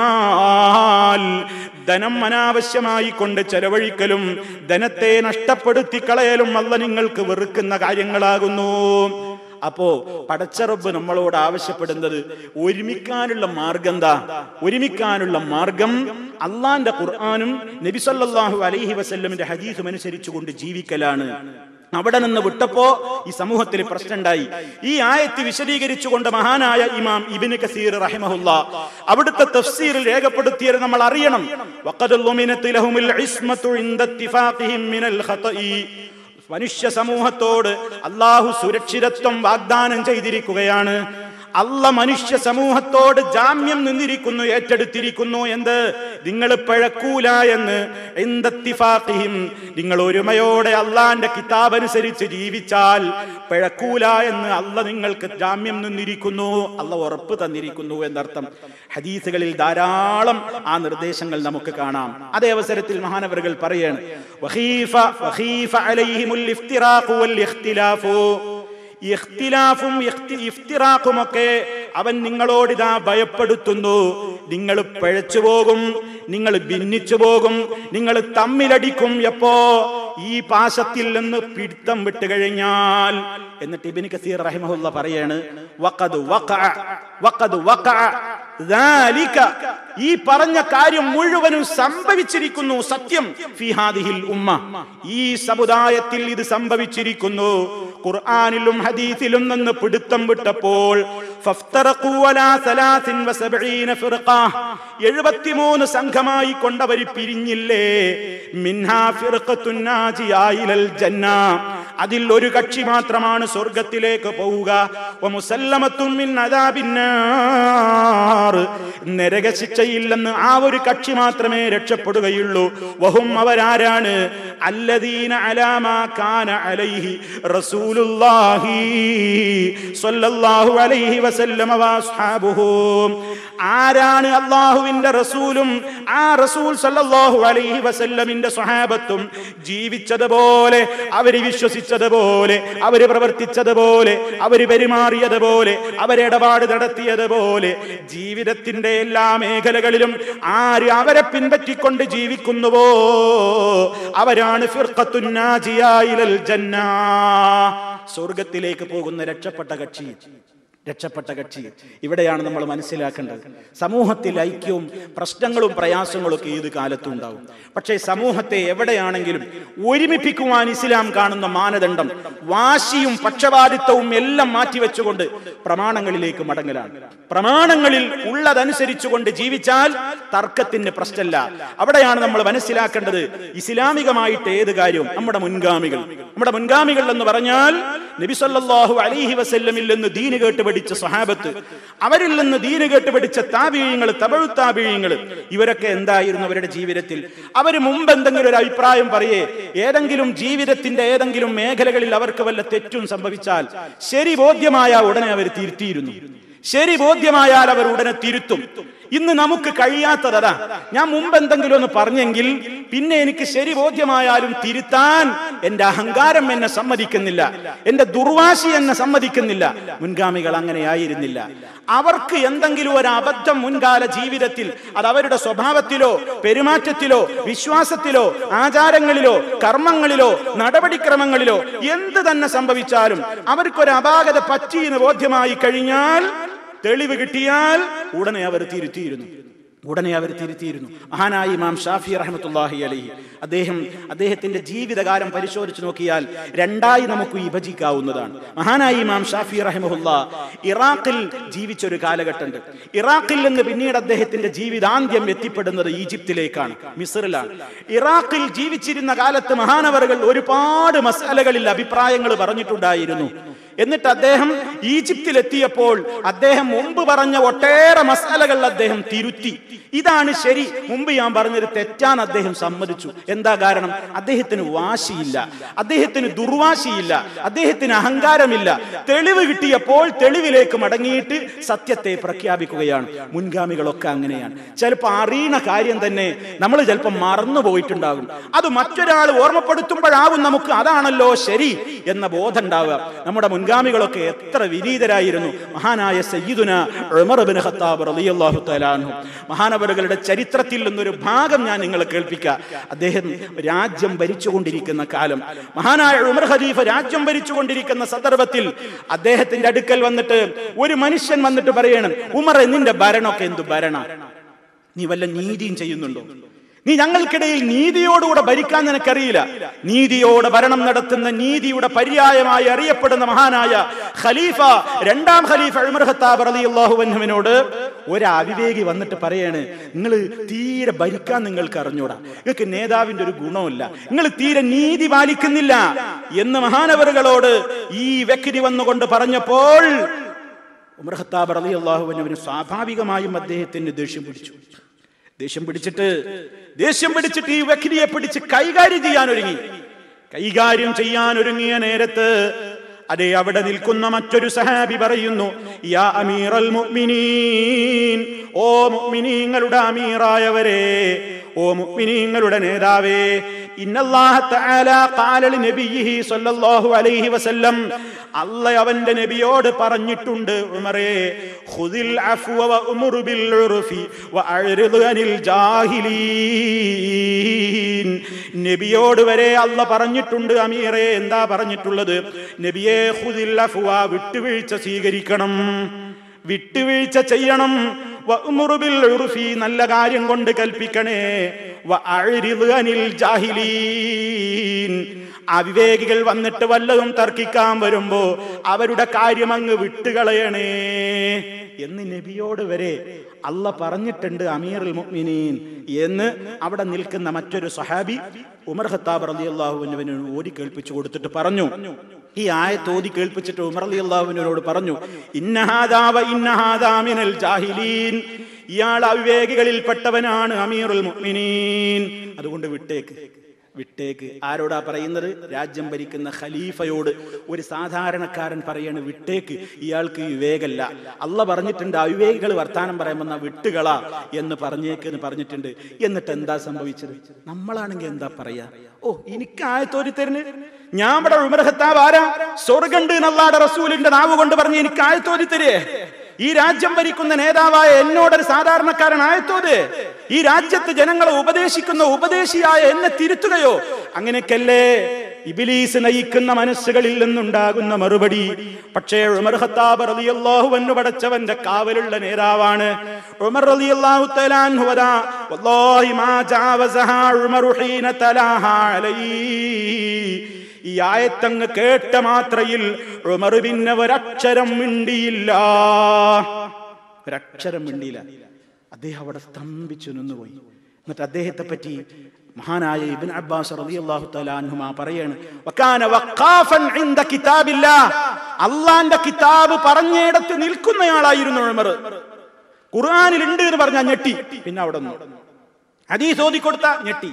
മാൽ ധനം അനാവശ്യമായി കൊണ്ട് ചെലവഴിക്കലും ധനത്തെ നഷ്ടപ്പെടുത്തി കളയലും അല്ല നിങ്ങൾക്ക് വെറുക്കുന്ന കാര്യങ്ങളാകുന്നു അപ്പോ പടച്ചറബ് നമ്മളോട് ആവശ്യപ്പെടുന്നത് ഒരുമിക്കാനുള്ള മാർഗം എന്താ ഒരുമിക്കാനുള്ള മാർഗം അള്ളാന്റെ ഖുർആാനും നബിസല്ലാഹു അലൈഹി വസല്ലമിന്റെ ഹദീസും അനുസരിച്ചുകൊണ്ട് ജീവിക്കലാണ് അവിടെ നിന്ന് വിട്ടപ്പോ ഈ സമൂഹത്തിൽ പ്രശ്നമുണ്ടായി ഈ ആയത്ത് വിശദീകരിച്ചുകൊണ്ട് മഹാനായ ഇമാം ഇബിന് കസീർ റഹിമഹുല്ല അവിടുത്തെ തഫ്സീറിൽ രേഖപ്പെടുത്തിയത് നമ്മൾ അറിയണം വഖദ് ളുമിനത് ലഹുമുൽ ഇസ്മത്തു ഇൻദ ഇത്തിഫാഖിഹിം മിനൽ ഖതഇ മനുഷ്യ സമൂഹത്തോട് അള്ളാഹു സുരക്ഷിതത്വം വാഗ്ദാനം ചെയ്തിരിക്കുകയാണ് അല്ല മനുഷ്യ സമൂഹത്തോട് ജാമ്യം നിന്നിരിക്കുന്നു ഏറ്റെടുത്തിരിക്കുന്നു എന്ത് നിങ്ങൾ പിഴക്കൂല എന്ന് എന്തത്തിഫാഖിഹിം നിങ്ങൾ ഒരുമയോടെ അള്ളാന്റെ കിതാബ് അനുസരിച്ച് ജീവിച്ചാൽ പിഴക്കൂല എന്ന് അല്ല നിങ്ങൾക്ക് ജാമ്യം നിന്നിരിക്കുന്നു അല്ല ഉറപ്പ് തന്നിരിക്കുന്നു എന്നർത്ഥം ഹദീസുകളിൽ ധാരാളം ആ നിർദ്ദേശങ്ങൾ നമുക്ക് കാണാം അതേ അവസരത്തിൽ മഹാനവറുകൾ പറയാണ് വഖീഫ വഖീഫ അലൈഹിമുൽ ഇഫ്തിറാഖു വൽ ഇഖ്തിലാഫു ഇഖ്തിലാഫും ഇഖ്തി- ഇഫ്തിറാഖുമൊക്കെ അവൻ നിങ്ങളോടിതാ ഭയപ്പെടുത്തുന്നു നിങ്ങൾ പിഴച്ചു പോകും നിങ്ങൾ ഭിന്നിച്ചു പോകും നിങ്ങൾ തമ്മിലടിക്കും എപ്പോ ഈ പാശത്തിൽ നിന്ന് പിടുത്തം വിട്ട് കഴിഞ്ഞാൽ എന്നിട്ട് ഇബിന് കസീർ റഹിമഹുല്ല പറയാണ് വഖദ് വഖഅ വഖദ് വഖഅ ذلك ഈ പറഞ്ഞ കാര്യം മുഴുവനും സംഭവിച്ചിരിക്കുന്നു സത്യം ഫി ഹാദിഹിൽ ഉമ്മ ഈ സമുദായത്തിൽ ഇത് സംഭവിച്ചിരിക്കുന്നു ഖുർആനിലും ഹദീസിലും നിന്ന് പിടുത്തം വിട്ടപ്പോൾ ഫഫ്തറഖൂ അലാ സലാസിൻ വസബഈന ഫിർഖ 73 സംഘമായി കൊണ്ടവർ പിരിഞ്ഞില്ലേ മിൻഹാ ഫിർഖത്തുൻ നാജിയ ഇലൽ ജന്ന അതിൽ ഒരു കക്ഷി മാത്രമാണ് സ്വർഗത്തിലേക്ക് പോവുക വമുസല്ലമത്തുൻ മിൻ അദാബിന്നാർ നരകശിക്ഷയില്ലെന്ന് ആ ഒരു കക്ഷി മാത്രമേ രക്ഷപ്പെടുകയുള്ളൂ വഹും അവരാരാണ് അല്ലദീന അലാമാ കാന അലൈഹി റസൂലുള്ളാഹി സ്വല്ലല്ലാഹു അലൈഹി വസല്ലമ വഅസ്ഹാബുഹു ആരാണ് അള്ളാഹുവിന്റെ റസൂലും ആ റസൂൽ സല്ലല്ലാഹു അലൈഹി വസല്ലമിന്റെ സ്വഹാബത്തും ജീവിച്ചതുപോലെ അവര് വിശ്വസിച്ചതുപോലെ അവര് പ്രവർത്തിച്ചതുപോലെ അവര് പെരുമാറിയതുപോലെ അവരിടപാട് നടത്തിയതുപോലെ ജീവിതത്തിന്റെ എല്ലാ മേഖലകളിലും ആര് അവരെ പിൻപറ്റിക്കൊണ്ട് ജീവിക്കുന്നുവോ അവരാണ് ഫിർഖത്തുൻ നാജിയ ഇലൽ ജന്ന സ്വർഗത്തിലേക്ക് പോകുന്ന രക്ഷപ്പെട്ട കക്ഷി രക്ഷപ്പെട്ട കക്ഷി ഇവിടെയാണ് നമ്മൾ മനസ്സിലാക്കേണ്ടത് സമൂഹത്തിൽ ഐക്യവും പ്രശ്നങ്ങളും പ്രയാസങ്ങളും ഒക്കെ ഏത് കാലത്തും ഉണ്ടാവും പക്ഷേ സമൂഹത്തെ എവിടെയാണെങ്കിലും ഒരുമിപ്പിക്കുവാൻ ഇസ്ലാം കാണുന്ന മാനദണ്ഡം വാശിയും പക്ഷപാതിത്വവും എല്ലാം മാറ്റിവെച്ചുകൊണ്ട് പ്രമാണങ്ങളിലേക്ക് മടങ്ങലാണ് പ്രമാണങ്ങളിൽ ഉള്ളതനുസരിച്ചുകൊണ്ട് ജീവിച്ചാൽ തർക്കത്തിന് പ്രശ്നമല്ല അവിടെയാണ് നമ്മൾ മനസ്സിലാക്കേണ്ടത് ഇസ്ലാമികമായിട്ട് ഏത് കാര്യവും നമ്മുടെ മുൻഗാമികൾ നമ്മുടെ മുൻഗാമികൾ എന്ന് പറഞ്ഞാൽ നബി സല്ലല്ലാഹു അലൈഹി വസല്ലമിൽ നിന്ന് ദീന് കേട്ട് പഠിച്ച സഹാബത്ത് അവരിൽ നിന്ന് ദീന് കേട്ട് പഠിച്ച താപീയങ്ങൾ തമിഴ് താപീയങ്ങൾ ഇവരൊക്കെ എന്തായിരുന്നു അവരുടെ ജീവിതത്തിൽ അവർ മുമ്പ് എന്തെങ്കിലും ഒരു അഭിപ്രായം പറയേ ഏതെങ്കിലും ജീവിതത്തിന്റെ ഏതെങ്കിലും മേഖലകളിൽ അവർക്ക് വല്ല തെറ്റും സംഭവിച്ചാൽ ശരി ബോധ്യമായ ഉടനെ അവർ തിരുത്തിയിരുന്നു ശരി ബോധ്യമായാൽ അവർ ഉടനെ തിരുത്തും ഇന്ന് നമുക്ക് കഴിയാത്തതാ ഞാൻ മുമ്പ് എന്തെങ്കിലും ഒന്ന് പറഞ്ഞെങ്കിൽ പിന്നെ എനിക്ക് ശരി ബോധ്യമായാലും തിരുത്താൻ എന്റെ അഹങ്കാരം എന്നെ സമ്മതിക്കുന്നില്ല എന്റെ ദുർവാശി എന്നെ സമ്മതിക്കുന്നില്ല മുൻഗാമികൾ അങ്ങനെയായിരുന്നില്ല അവർക്ക് എന്തെങ്കിലും ഒരു അബദ്ധം മുൻകാല ജീവിതത്തിൽ അത് അവരുടെ സ്വഭാവത്തിലോ പെരുമാറ്റത്തിലോ വിശ്വാസത്തിലോ ആചാരങ്ങളിലോ കർമ്മങ്ങളിലോ നടപടിക്രമങ്ങളിലോ എന്ത് തന്നെ സംഭവിച്ചാലും അവർക്കൊരു അപാകത പറ്റിയെന്ന് ബോധ്യമായി കഴിഞ്ഞാൽ തെളിവ് കിട്ടിയാൽ ഉടനെ അവർ തിരുത്തിയിരുന്നു ഉടനെ അവർ തിരുത്തിയിരുന്നു മഹാനായി ഇമാം ഷാഫി റഹ്മത്തുല്ലാഹി അലഹി അദ്ദേഹം അദ്ദേഹത്തിന്റെ ജീവിതകാലം പരിശോധിച്ച് നോക്കിയാൽ രണ്ടായി നമുക്ക് വിഭജിക്കാവുന്നതാണ് മഹാനായി ഇമാം ഷാഫി റഹ്മുല്ല ഇറാഖിൽ ജീവിച്ച ഒരു കാലഘട്ടമുണ്ട് ഇറാഖിൽ നിന്ന് പിന്നീട് അദ്ദേഹത്തിന്റെ ജീവിതാന്ത്യം എത്തിപ്പെടുന്നത് ഈജിപ്തിലേക്കാണ് മിസറിലാണ് ഇറാഖിൽ ജീവിച്ചിരുന്ന കാലത്ത് മഹാനവറുകൾ ഒരുപാട് മസാലകളിൽ അഭിപ്രായങ്ങൾ പറഞ്ഞിട്ടുണ്ടായിരുന്നു എന്നിട്ട് അദ്ദേഹം ഈജിപ്തിൽ എത്തിയപ്പോൾ അദ്ദേഹം മുമ്പ് പറഞ്ഞ ഒട്ടേറെ മസാലകൾ അദ്ദേഹം തിരുത്തി ഇതാണ് ശരി മുമ്പ് ഞാൻ പറഞ്ഞത് തെറ്റാന്ന് അദ്ദേഹം സമ്മതിച്ചു എന്താ കാരണം അദ്ദേഹത്തിന് വാശിയില്ല അദ്ദേഹത്തിന് ദുർവാശിയില്ല അദ്ദേഹത്തിന് അഹങ്കാരമില്ല തെളിവ് കിട്ടിയപ്പോൾ തെളിവിലേക്ക് മടങ്ങിയിട്ട് സത്യത്തെ പ്രഖ്യാപിക്കുകയാണ് മുൻഗാമികളൊക്കെ അങ്ങനെയാണ് ചിലപ്പോൾ അറിയണ കാര്യം തന്നെ നമ്മൾ ചിലപ്പോൾ മറന്നു പോയിട്ടുണ്ടാകും അത് മറ്റൊരാൾ ഓർമ്മപ്പെടുത്തുമ്പോഴാവും നമുക്ക് അതാണല്ലോ ശരി എന്ന ബോധം ഉണ്ടാവുക നമ്മുടെ മുൻഗാമികളൊക്കെ എത്ര വിനീതരായിരുന്നു മഹാനായ സയ്യിദുന ഉമർ ബിൻ ഖത്താബ് റളിയല്ലാഹു തആല അൻഹു മഹാനവറുകളുടെ ചരിത്രത്തിൽ നിന്നൊരു ഭാഗം ഞാൻ നിങ്ങളെ കേൾപ്പിക്കുക അദ്ദേഹം രാജ്യം ഭരിച്ചുകൊണ്ടിരിക്കുന്ന കാലം മഹാനായ ഉമർ ഖലീഫ രാജ്യം ഭരിച്ചുകൊണ്ടിരിക്കുന്ന സന്ദർഭത്തിൽ അദ്ദേഹത്തിന്റെ അടുക്കൽ വന്നിട്ട് ഒരു മനുഷ്യൻ വന്നിട്ട് പറയണം ഉമർ നിന്റെ ഭരണമൊക്കെ എന്തു ഭരണ നീ വല്ല നീതിയും ചെയ്യുന്നുണ്ടോ നീ ഞങ്ങൾക്കിടയിൽ നീതിയോടുകൂടെ ഭരിക്കാൻ നിനക്കറിയില്ല നീതിയോടെ ഭരണം നടത്തുന്ന നീതിയുടെ പര്യായമായി അറിയപ്പെടുന്ന മഹാനായ ഖലീഫ രണ്ടാം ഖലീഫ ഉമർ ഖത്താബ് റളിയല്ലാഹു അൻഹുവിനോട് ഒരു അവിവേകി വന്നിട്ട് പറയാണ് നിങ്ങൾ തീരെ ഭരിക്കാൻ നിങ്ങൾക്ക് അറിഞ്ഞൂടാ നിങ്ങൾക്ക് നേതാവിന്റെ ഒരു ഗുണമില്ല നിങ്ങൾ തീരെ നീതി പാലിക്കുന്നില്ല എന്ന് മഹാനവറുകളോട് ഈ വ്യക്തി വന്നുകൊണ്ട് പറഞ്ഞപ്പോൾ ഉമർ ഖത്താബ് റളിയല്ലാഹു അൻഹുവിന് സ്വാഭാവികമായും അദ്ദേഹത്തിന് ദേഷ്യം പിടിച്ചു ദേഷ്യം പിടിച്ചിട്ട് ദേഷ്യം പിടിച്ചിട്ട് ഈ വ്യക്തിയെ പിടിച്ച് കൈകാര്യം ചെയ്യാൻ ഒരുങ്ങി കൈകാര്യം ചെയ്യാൻ ഒരുങ്ങിയ നേരത്ത് അതെ അവിടെ നിൽക്കുന്ന മറ്റൊരു സഹാബി പറയുന്നു യാ അമീറൽ മുഅ്മിനീൻ ഓ മുഅ്മിനീങ്ങളുടെ അമീറായവരെ ഓ മുഅ്മിനീങ്ങളുടെ നേതാവേ ഇന്നല്ലാഹ തആല ഖാല ലിനബിയിഹി സ്വല്ലല്ലാഹു അലൈഹി വസല്ലം അല്ല അവന്റെ നബിയോട് പറഞ്ഞിട്ടുണ്ട് ഉമറേ ഖുദിൽ അഫ്വ വഅ്മുർ ബിൽ ഉർഫി വഅഅ്രിദ് അനിൽ ജാഹിലീൻ നബിയോട് വരെ അല്ല പറഞ്ഞിട്ടുണ്ട് അമീറേ എന്താ പറഞ്ഞിട്ടുള്ളത് നബിയെ ഖുദിൽ അഫ്വ വിട്ടുവീഴ്ച സ്വീകരിക്കണം വിട്ടുവീഴ്ച ചെയ്യണം വഅ്മുർ ബിൽ ഉർഫി നല്ല കാര്യം കൊണ്ട് കൽപ്പിക്കണേ വഅഅ്രിദ് അനിൽ ജാഹിലീൻ അവിവേകികൾ വന്നിട്ട് വല്ലതും തർക്കിക്കാൻ വരുമ്പോ അവരുടെ കാര്യം അങ്ങ് വിട്ടുകളയണേ എന്ന് നബിയോട് വരെ അല്ല പറഞ്ഞിട്ടുണ്ട് അമീറുൽ മുഅ്മിനീൻ എന്ന് അവിടെ നിൽക്കുന്ന മറ്റൊരു സഹാബി ഉമർ ഖത്താബ് റളിയല്ലാഹുവിന് ഓടി കേൾപ്പിച്ചു കൊടുത്തിട്ട് പറഞ്ഞു ഈ ആയത്ത് ഓതി കേൾപ്പിച്ചിട്ട് ഉമർ റളിയല്ലാഹുവിനോട് പറഞ്ഞു ഇന്നഹാദാവ ഇന്നഹാദാ മിനൽ ജാഹിലീൻ ഇയാൾ അവിവേകികളിൽപ്പെട്ടവനാണ് അമീറുൽ മുഅ്മിനീൻ അതുകൊണ്ട് വിട്ടേക്ക് വിട്ടേക്ക് ആരോടാ പറയുന്നത് രാജ്യം ഭരിക്കുന്ന ഖലീഫയോട് ഒരു സാധാരണക്കാരൻ പറയാണ് വിട്ടേക്ക് ഇയാൾക്ക് വിവേകല്ല അല്ല പറഞ്ഞിട്ടുണ്ട് അവിവേകികൾ വർത്താനം പറയുമെന്ന വിട്ടുകളാ എന്ന് പറഞ്ഞേക്ക് എന്ന് പറഞ്ഞിട്ടുണ്ട് എന്നിട്ട് എന്താ സംഭവിച്ചത് നമ്മളാണെങ്കിൽ എന്താ പറയാ ഓ എനിക്ക് ആയത്തോരി തരുന്നു ഞാൻ ഇവിടെ ഉമർഹത്താവ് ആരാ സ്വർഗണ്ട് നല്ലാടെ റസൂലിന്റെ നാവ് കൊണ്ട് പറഞ്ഞ് എനിക്ക് ആയത്തോരി തരേ ഈ രാജ്യം ഭരിക്കുന്ന നേതാവായ എന്നോടൊരു സാധാരണക്കാരൻ ആയത്തോത് ഈ രാജ്യത്ത് ജനങ്ങളെ ഉപദേശിക്കുന്ന ഉപദേശിയായ എന്നെ തിരുത്തുകയോ അങ്ങനെയൊക്കെയല്ലേ ഇബിലീസ് നയിക്കുന്ന മനസ്സുകളിൽ നിന്നുണ്ടാകുന്ന മറുപടി പക്ഷേ ഉമർ ഖത്താബ് റളിയല്ലാഹു അൻഹു പടച്ചവന്റെ കാവലുള്ള നേതാവാണ് ഉമർ റളിയല്ലാഹു തആല അൻഹു വദാ വല്ലാഹി മാ ജാവസഹാ ഉമർ ഹീന തലാഹാ അലൈഹി ഈ ആയത്തങ്ങ് കേട്ട മാത്രയിൽ ഉമർ പിന്നെ ഒരക്ഷരം മിണ്ടിയില്ല ഒരക്ഷരം മിണ്ടിയില്ല അദ്ദേഹം അവിടെ സ്തംഭിച്ചു നിന്നുപോയി എന്നിട്ട് അദ്ദേഹത്തെ പറ്റി മഹാനായ ഇബ്ൻ അബ്ബാസ് റളിയല്ലാഹു തആല അൻഹുമാ പറയാണ് വകാന വഖാഫൻ ഇൻദ കിതാബില്ലാ അള്ളാന്റെ കിതാബ് പറഞ്ഞിടത്ത് നിൽക്കുന്നയാളായിരുന്നു ഉമർ ഖുർആനിൽ ഉണ്ട് എന്ന് പറഞ്ഞാൽ ഞെട്ടി പിന്നെ അവിടെ നിന്ന് ഹദീസ് ഓതി കൊടുത്ത ഞെട്ടി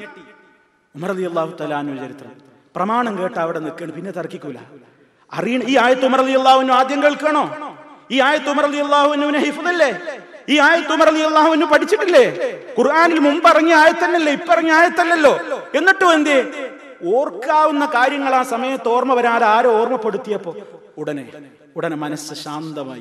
ഉമർ റളിയല്ലാഹു തആല അൻഹു ചരിത്രം പ്രമാണം കേട്ട് അവിടെ നിൽക്കണം പിന്നെ തർക്കിക്കൂല അറിയണ ഈ ആയത്ത് ഉമർ അള്ളാഹുവിന് ആദ്യം കേൾക്കണോ ഈ ആയത്ത് ഉമർ അള്ളാഹുവിന് ഹിഫുദല്ലേ ഈ ആയത്ത് ഉമർ അള്ളാഹുവിന് പഠിച്ചിട്ടില്ലേ ഖുർആനിൽ മുമ്പ് ഇറങ്ങിയ ആയത്തന്നല്ലേ ഇപ്പൊ ഇറങ്ങിയ ആയത്തല്ലല്ലോ എന്നിട്ടും എന്തേ ഓർക്കാവുന്ന കാര്യങ്ങൾ ആ സമയത്ത് ഓർമ്മ വരാതെ ആരോ ഓർമ്മപ്പെടുത്തിയപ്പോ ഉടനെ ഉടനെ മനസ്സ് ശാന്തമായി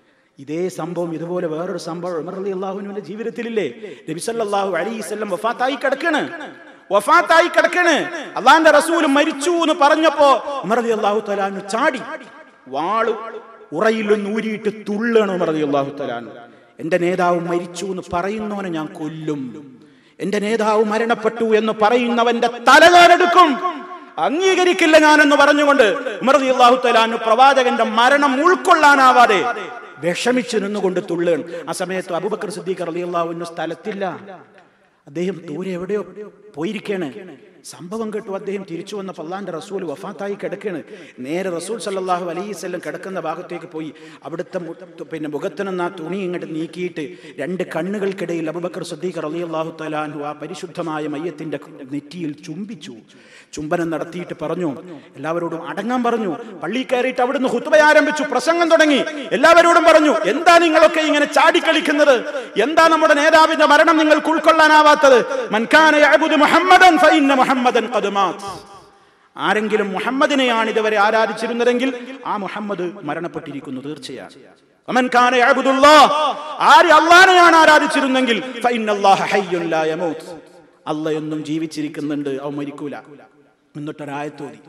ഇതേ സംഭവം ഇതുപോലെ വേറൊരു സംഭവം ഉമർ അലി അള്ളാഹുവിന്റെ ജീവിതത്തിലില്ലേ നബി സല്ലല്ലാഹു അലൈഹി വസല്ലം വഫാത്തായി കിടക്കണ് വഫാത്തായി കിടക്കണ് അള്ളാന്റെ റസൂൽ മരിച്ചു എന്ന് പറഞ്ഞപ്പോ ഉമർ അലി അള്ളാഹു തലാനു ചാടി വാള് ഉറയിൽ നിന്ന് ഊരിയിട്ട് തുള്ളണം ഉമർ അലി അള്ളാഹു തലാനു എന്റെ നേതാവ് മരിച്ചു എന്ന് പറയുന്നവനെ ഞാൻ കൊല്ലും എന്റെ നേതാവ് മരണപ്പെട്ടു എന്ന് പറയുന്നവന്റെ തല ഞാൻ എടുക്കും അംഗീകരിക്കില്ല ഞാനെന്ന് പറഞ്ഞുകൊണ്ട് ഉമർ അലി അള്ളാഹു തലാനു പ്രവാചകന്റെ മരണം ഉൾക്കൊള്ളാനാവാതെ വിഷമിച്ചു നിന്നുകൊണ്ട് തുള്ളേൺ ആ സമയത്ത് അബൂബക്കർ സിദ്ദീഖ് റളിയല്ലാഹു സ്ഥലത്തില്ല അദ്ദേഹം ദൂരെ എവിടെയോ പോയിരിക്കാണ് സംഭവം കേട്ടു അദ്ദേഹം തിരിച്ചു വന്ന പല്ലാന്റെ റസൂൽ വഫാത്തായി കിടക്കാണ് നേരെ റസൂൽ സല്ലല്ലാഹു അലൈഹി വസല്ലം കിടക്കുന്ന ഭാഗത്തേക്ക് പോയി അവിടുത്തെ മു- പിന്നെ മുഖത്തിനെന്ന് ആ തുണി ഇങ്ങോട്ട് നീക്കിയിട്ട് രണ്ട് കണ്ണുകൾക്കിടയിൽ അബൂബക്കർ സിദ്ദീഖ് റളിയല്ലാഹു തആലാഹു ആ പരിശുദ്ധമായ മയ്യത്തിന്റെ നെറ്റിയിൽ ചുംബിച്ചു ചുംബനം നടത്തിയിട്ട് പറഞ്ഞു എല്ലാവരോടും അടങ്ങാൻ പറഞ്ഞു പള്ളി കയറിയിട്ട് അവിടുന്ന് ഹുത്തുബ ആരംഭിച്ചു പ്രസംഗം തുടങ്ങി എല്ലാവരോടും പറഞ്ഞു എന്താ നിങ്ങളൊക്കെ ഇങ്ങനെ ചാടിക്കളിക്കുന്നത് എന്താ നമ്മുടെ നേതാവിന്റെ മരണം നിങ്ങൾക്ക് ഉൾക്കൊള്ളാനാവാത്തത് മൻകാന യഅബുദു മുഹമ്മദൻ ഫഇന്ന മുഹമ്മദൻ ഖദ് മാത് ആരെങ്കിലും മുഹമ്മദിനെയാണ് ഇതുവരെ ആരാധിച്ചിരുന്നതെങ്കിൽ ആ മുഹമ്മദ് മരണപ്പെട്ടിരിക്കുന്നു തീർച്ചയാണ് വമൻ കാന യഅബുദുല്ലാഹ് ആര് അള്ളാഹനെയാണ് ആരാധിച്ചിരുന്നെങ്കിൽ ഫഇന്നല്ലാഹ ഹയ്യുൻ ലാ യമൂത്ത് അല്ല എന്നും ജീവിച്ചിരിക്കുന്നുണ്ട് അവൻ മരിക്കൂല എന്നിട്ടൊരായത്തോതി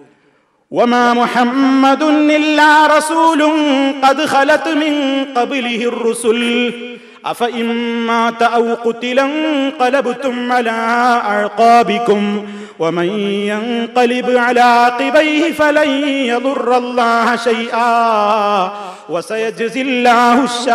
وما محمد إلا رسول قد خلت من قبله الرسل أفإن مات أو قتلا انقلبتم على أعقابكم ومن ينقلب على عقبيه فلن يضر الله شيئا وسيجزي الله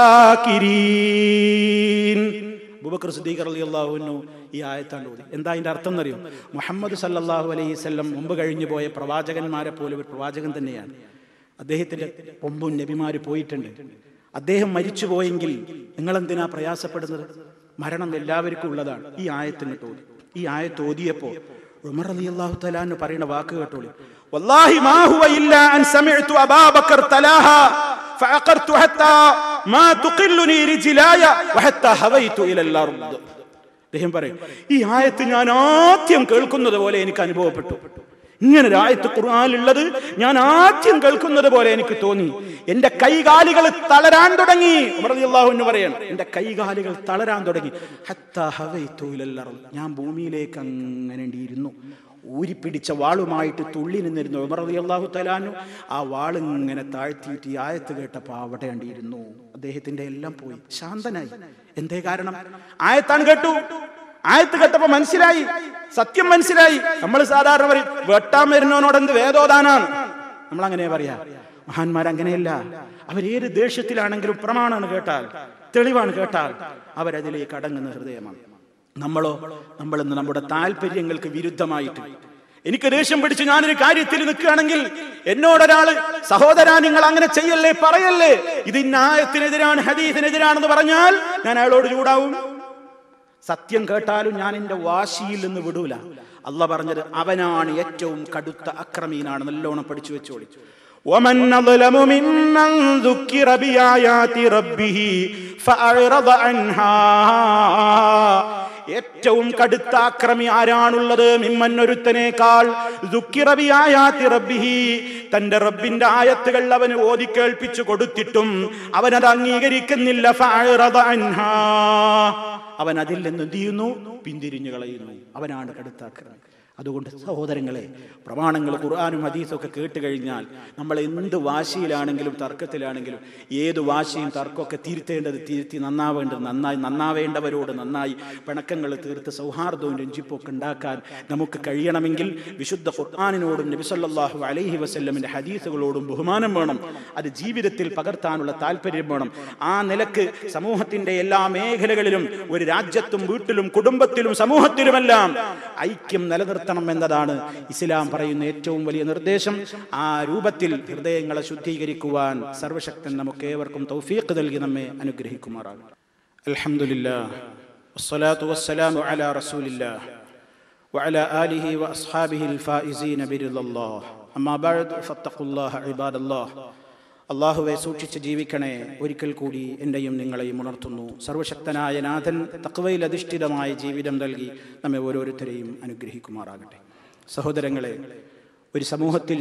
الشاكرين അബൂബക്കർ സിദ്ദീഖ് റളിയല്ലാഹു അൻഹു ഈ ആയത്താണ് ഓതി എന്താ അതിന്റെ അർത്ഥം എന്നറിയോ മുഹമ്മദ് സല്ലല്ലാഹു അലൈഹി വസല്ലം മുമ്പ് കഴിഞ്ഞു പോയ പ്രവാചകന്മാരെ പോലെ ഒരു പ്രവാചകൻ തന്നെയാണ് അദ്ദേഹത്തിന്റെ മുമ്പും നബിമാര് പോയിട്ടുണ്ട് അദ്ദേഹം മരിച്ചു പോയെങ്കിൽ നിങ്ങൾ എന്തിനാ പ്രയാസപ്പെടുന്നത് മരണം എല്ലാവർക്കും ഉള്ളതാണ് ഈ ആയത്തിന് ഓതി ഈ ആയത്ത് ഓതിയപ്പോ ഉമർ റളിയല്ലാഹു തആല എന്ന് പറയുന്ന വാക്ക് കേട്ടോളൂ വല്ലാഹി മാ ഹുവ ഇല്ലാ അൻ സമഅതു അബാബക്കർ തലാഹ فعقرت حتى ما تقلني رجلاي وحتى هويت الى الارض അദ്ദേഹം പറയും ഈ ആയത്ത് ഞാൻ ആദ്യം കേൾക്കുന്നത് പോലെ എനിക്ക് അനുഭവപ്പെട്ടു ഇങ്ങനെ ഒരു ആയത്ത് ഖുർആനിലുള്ളത് ഞാൻ ആദ്യം കേൾക്കുന്നത് പോലെ എനിക്ക് തോന്നി എന്റെ കൈകാലുകൾ തളരാൻ തുടങ്ങി ഉമർ റളിയല്ലാഹു അൻഹു പറയാണ് എന്റെ കൈകാലുകൾ തളരാൻ തുടങ്ങി ഹത്താ ഹവൈതു ഇലൽ അർദ്. ഞാൻ ഭൂമിയിലേക്ക് അങ്ങനെ ഇരുന്നു ഊരിപ്പിടിച്ച വാളുമായിട്ട് തുള്ളി നിന്നിരുന്നു ഉമർ റളിയല്ലാഹു തലാനു ആ വാളിങ്ങനെ താഴ്ത്തിയിട്ട് ഈ ആയത്ത് കേട്ടപ്പോൾ അവിടെ കണ്ടിരുന്നു അദ്ദേഹത്തിന്റെ എല്ലാം പോയി ശാന്തനായി എന്തേ കാരണം ആയത്താണ് കേട്ടു ആയത്ത് കേട്ടപ്പോ മനസ്സിലായി സത്യം മനസ്സിലായി നമ്മൾ സാധാരണ പറയും വെട്ടാൻ വരുന്നവനോട് എന്ത് വേദോദാനാണ് നമ്മൾ അങ്ങനെ പറയാ മഹാന്മാർ അങ്ങനെയല്ല അവരേത് ദേഷ്യത്തിലാണെങ്കിലും പ്രമാണമാണ് കേട്ടാൽ തെളിവാണ് കേട്ടാൽ അവരതിലേക്ക് അടങ്ങുന്ന ഹൃദയമാണ് നമ്മളോ നമ്മൾ ഇന്ന് നമ്മുടെ താല്പര്യങ്ങൾക്ക് വിരുദ്ധമായിട്ട് എനിക്ക് ദേഷ്യം പിടിച്ച് ഞാനൊരു കാര്യത്തിൽ നിൽക്കുകയാണെങ്കിൽ എന്നോടൊരാള് സഹോദരാ നിങ്ങൾ അങ്ങനെ ചെയ്യല്ലേ പറയല്ലേ ഇത് ന്യായത്തിനെതിരാണ് ഹദീസിനെതിരാണെന്ന് പറഞ്ഞാൽ ഞാൻ അയാളോട് ചൂടാവും സത്യം കേട്ടാലും ഞാൻ എൻ്റെ വാശിയിൽ നിന്ന് വിടൂല അല്ല പറഞ്ഞത് അവനാണ് ഏറ്റവും കടുത്ത അക്രമീനാണ് നല്ലോണം പഠിച്ചു വെച്ചോളി ومن أظلم ممن ذكر بآيات ربه فأعرض عنها ഏറ്റവും കടുത്ത അക്രമി ആരാണുള്ളത് മിമ്മൻ ഒരുത്തനേക്കാൾ ദുഃഖിറബിയായാത്തി റബ്ബിഹി തന്റെ റബ്ബിന്റെ ആയത്തുകൾ അവന് ഓതി കേൾപ്പിച്ചു കൊടുത്തിട്ടും അവനത് അംഗീകരിക്കുന്നില്ല ഫഅറദ അൻഹാ. അവൻ അതിൽ നിന്ന് എന്ത് ചെയ്യുന്നു പിന്തിരിഞ്ഞു കളയുന്നു അവനാണ് കടുത്ത അക്രമി അതുകൊണ്ട് സഹോദരങ്ങളെ പ്രമാണങ്ങൾ ഖുർആാനും ഹദീസും ഒക്കെ കേട്ട് കഴിഞ്ഞാൽ നമ്മൾ എന്ത് വാശിയിലാണെങ്കിലും തർക്കത്തിലാണെങ്കിലും ഏത് വാശിയും തർക്കമൊക്കെ തിരുത്തേണ്ടത് തിരുത്തി നന്നാവേണ്ടത് നന്നായി നന്നാവേണ്ടവരോട് നന്നായി പിണക്കങ്ങൾ തീർത്ത് സൗഹാർദ്ദവും രഞ്ജിപ്പൊക്കെ ഉണ്ടാക്കാൻ നമുക്ക് കഴിയണമെങ്കിൽ വിശുദ്ധ ഖുർആാനിനോടും നബിസല്ലാഹു അലൈഹി വസല്ലമിന്റെ ഹദീസുകളോടും ബഹുമാനം വേണം അത് ജീവിതത്തിൽ പകർത്താനുള്ള താല്പര്യം വേണം ആ നിലക്ക് സമൂഹത്തിന്റെ എല്ലാ മേഖലകളിലും ഒരു രാജ്യത്തും വീട്ടിലും കുടുംബത്തിലും സമൂഹത്തിലുമെല്ലാം ഐക്യം നിലനിർത്തണം എന്നതാണ് ഇസ്ലാം പറയുന്ന ഏറ്റവും വലിയ നിർദ്ദേശം ആ രൂപത്തിൽ ഹൃദയങ്ങളെ ശുദ്ധീകരിക്കുവാൻ സർവശക്തൻ നമുക്ക് ഏവർക്കും തൗഫീഖ് നൽകി നമ്മെ അനുഗ്രഹിക്കുമാറാകും അൽഹംദുലില്ലാ വസ്സലാത്തു വസ്സലാമു അലാ റസൂലില്ലാ وعلى آله وأصحابه الفائزين برضا الله أما بعد فاتقوا الله عباد الله അള്ളാഹുവെ സൂക്ഷിച്ച് ജീവിക്കണേ ഒരിക്കൽ കൂടി എൻ്റെയും നിങ്ങളെയും ഉണർത്തുന്നു സർവശക്തനായ നാഥൻ തക്വയിൽ അധിഷ്ഠിതമായ ജീവിതം നൽകി നമ്മെ ഓരോരുത്തരെയും അനുഗ്രഹിക്കുമാറാകട്ടെ സഹോദരങ്ങളെ ഒരു സമൂഹത്തിൽ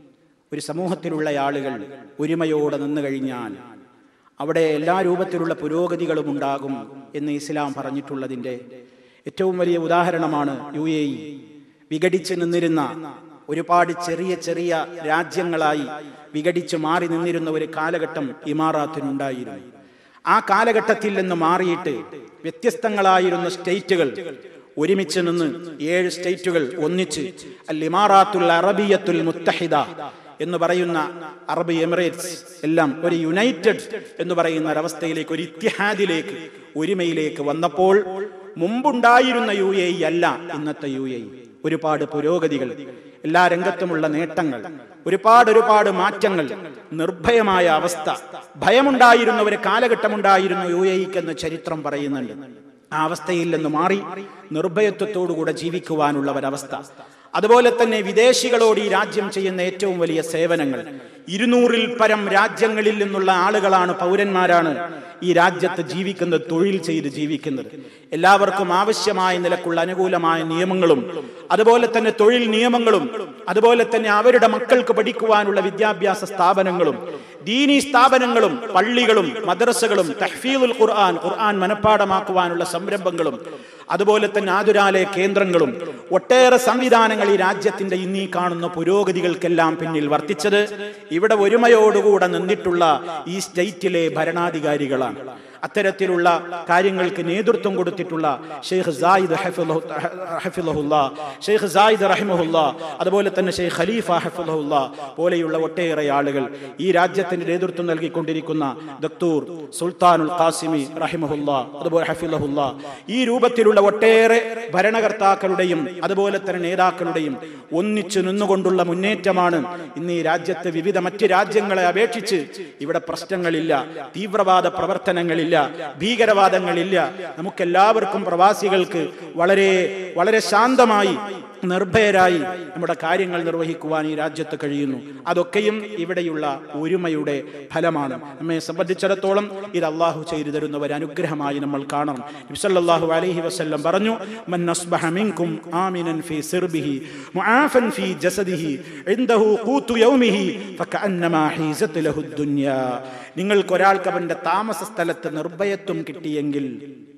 ഒരു സമൂഹത്തിലുള്ള ആളുകൾ ഒരുമയോടെ നിന്നു കഴിഞ്ഞാൽ അവിടെ എല്ലാ രൂപത്തിലുള്ള പുരോഗതികളും ഉണ്ടാകും എന്ന് ഇസ്ലാം പറഞ്ഞിട്ടുള്ളതിൻ്റെ ഏറ്റവും വലിയ ഉദാഹരണമാണ് യു എ ഇ വിഘടിച്ച് നിന്നിരുന്ന ഒരുപാട് ചെറിയ ചെറിയ രാജ്യങ്ങളായി വിഘടിച്ച് മാറി നിന്നിരുന്ന ഒരു കാലഘട്ടം ഇമാറാത്തിനുണ്ടായിരുന്നു ആ കാലഘട്ടത്തിൽ നിന്ന് മാറിയിട്ട് വ്യത്യസ്തങ്ങളായിരുന്ന സ്റ്റേറ്റുകൾ ഒരുമിച്ച് നിന്ന് ഏഴ് സ്റ്റേറ്റുകൾ ഒന്നിച്ച് അൽ ഇമാറാത്തുൽ അറബിയത്തുൽ മുത്തഹിദ എന്ന് പറയുന്ന അറബ് എമിറേറ്റ്സ് എല്ലാം ഒരു യുണൈറ്റഡ് എന്ന് പറയുന്ന ഒരവസ്ഥയിലേക്ക് ഒരു ഇത്തിഹാദിലേക്ക് ഒരുമയിലേക്ക് വന്നപ്പോൾ മുമ്പുണ്ടായിരുന്ന യു എ ഇ അല്ല ഇന്നത്തെ യു എ ഇ ഒരുപാട് പുരോഗതികൾ എല്ലാ രംഗത്തുമുള്ള നേട്ടങ്ങൾ ഒരുപാട് ഒരുപാട് മാറ്റങ്ങൾ നിർഭയമായ അവസ്ഥ ഭയമുണ്ടായിരുന്ന ഒരു കാലഘട്ടമുണ്ടായിരുന്നു യു എ ഇക്ക് എന്ന് ചരിത്രം പറയുന്നുണ്ട് ആ അവസ്ഥയിൽ നിന്ന് മാറി നിർഭയത്വത്തോടുകൂടെ ജീവിക്കുവാനുള്ള ഒരവസ്ഥ അതുപോലെ തന്നെ വിദേശികളോട് ഈ രാജ്യം ചെയ്യുന്ന ഏറ്റവും വലിയ സേവനങ്ങൾ ഇരുന്നൂറിൽ പരം രാജ്യങ്ങളിൽ നിന്നുള്ള ആളുകളാണ് പൗരന്മാരാണ് ഈ രാജ്യത്ത് ജീവിക്കുന്നത് തൊഴിൽ ചെയ്ത് ജീവിക്കുന്നത് എല്ലാവർക്കും ആവശ്യമായ നിലക്കുള്ള അനുകൂലമായ നിയമങ്ങളും അതുപോലെ തന്നെ തൊഴിൽ നിയമങ്ങളും അതുപോലെ തന്നെ അവരുടെ മക്കൾക്ക് പഠിക്കുവാനുള്ള വിദ്യാഭ്യാസ സ്ഥാപനങ്ങളും ദീനി സ്ഥാപനങ്ങളും പള്ളികളും മദ്രസകളും തഹ്ഫീദുൽ ഖുർആൻ ഖുർആൻ മനഃപ്പാടമാക്കുവാനുള്ള സംരംഭങ്ങളും അതുപോലെ തന്നെ ആതുരാലയ കേന്ദ്രങ്ങളും ഒട്ടേറെ സംവിധാനങ്ങൾ ഈ രാജ്യത്തിന്റെ ഇന്നീ കാണുന്ന പുരോഗതികൾക്കെല്ലാം പിന്നിൽ വർത്തിച്ചത് ഇവിടെ ഒരുമയോടുകൂടെ നിന്നിട്ടുള്ള ഈ സ്റ്റേറ്റിലെ ഭരണാധികാരികളാണ് അത്തരത്തിലുള്ള കാര്യങ്ങൾക്ക് നേതൃത്വം കൊടുത്തിട്ടുള്ള ഷെയ്ഖ് സായിദ് ഹഫിലഹുല്ല ഷെയ്ഖ് സായിദ് റഹിമഹുല്ല അതുപോലെ തന്നെ ഷെയ്ഖ് ഖലീഫ ഹഫിലഹുല്ല പോലെയുള്ള ഒട്ടേറെ ആളുകൾ ഈ രാജ്യത്തിന് നേതൃത്വം നൽകിക്കൊണ്ടിരിക്കുന്ന ദക്തൂർ സുൽത്താനുൽ ഖാസിമി റഹിമഹുല്ല അതുപോലെ ഹഫിലഹുല്ല ഈ രൂപത്തിലുള്ള ഒട്ടേറെ ഭരണകർത്താക്കളുടെയും അതുപോലെ തന്നെ നേതാക്കളുടെയും ഒന്നിച്ചു നിന്നുകൊണ്ടുള്ള മുന്നേറ്റമാണ് ഇന്ന് ഈ രാജ്യത്ത് വിവിധ മറ്റ് രാജ്യങ്ങളെ അപേക്ഷിച്ച് ഇവിടെ പ്രശ്നങ്ങളില്ല തീവ്രവാദ പ്രവർത്തനങ്ങളില്ല ഭീകരവാദങ്ങളില്ല നമുക്കെല്ലാവർക്കും പ്രവാസികൾക്ക് വളരെ വളരെ ശാന്തമായി നിർഭയരായി നമ്മുടെ കാര്യങ്ങൾ നിർവഹിക്കുവാൻ ഈ രാജ്യത്ത് കഴിയുന്നു അതൊക്കെയും ഇവിടെയുള്ള ഒരുമയുടെ ഫലമാണ് നമ്മെ സംബന്ധിച്ചിടത്തോളം ഇത് അള്ളാഹു ചെയ്തു തരുന്ന ഒരു അനുഗ്രഹമായി നമ്മൾ കാണണം നബിസല്ലല്ലാഹു അലൈഹി വസല്ലം പറഞ്ഞു മൻ അസ്ബഹ മിൻകും ആമിനൻ ഫീ സിർബിഹി മുആഫൻ ഫീ ജസദിഹി ഇൻദഹു ഖൂതു യൗമിഹി ഫകഅന്നമാ ഹീസത് ലഹു ദുനിയ നിങ്ങൾക്ക് ഒരാൾക്ക് അവന്റെ താമസ സ്ഥലത്ത് നിർഭയത്വം കിട്ടിയെങ്കിൽ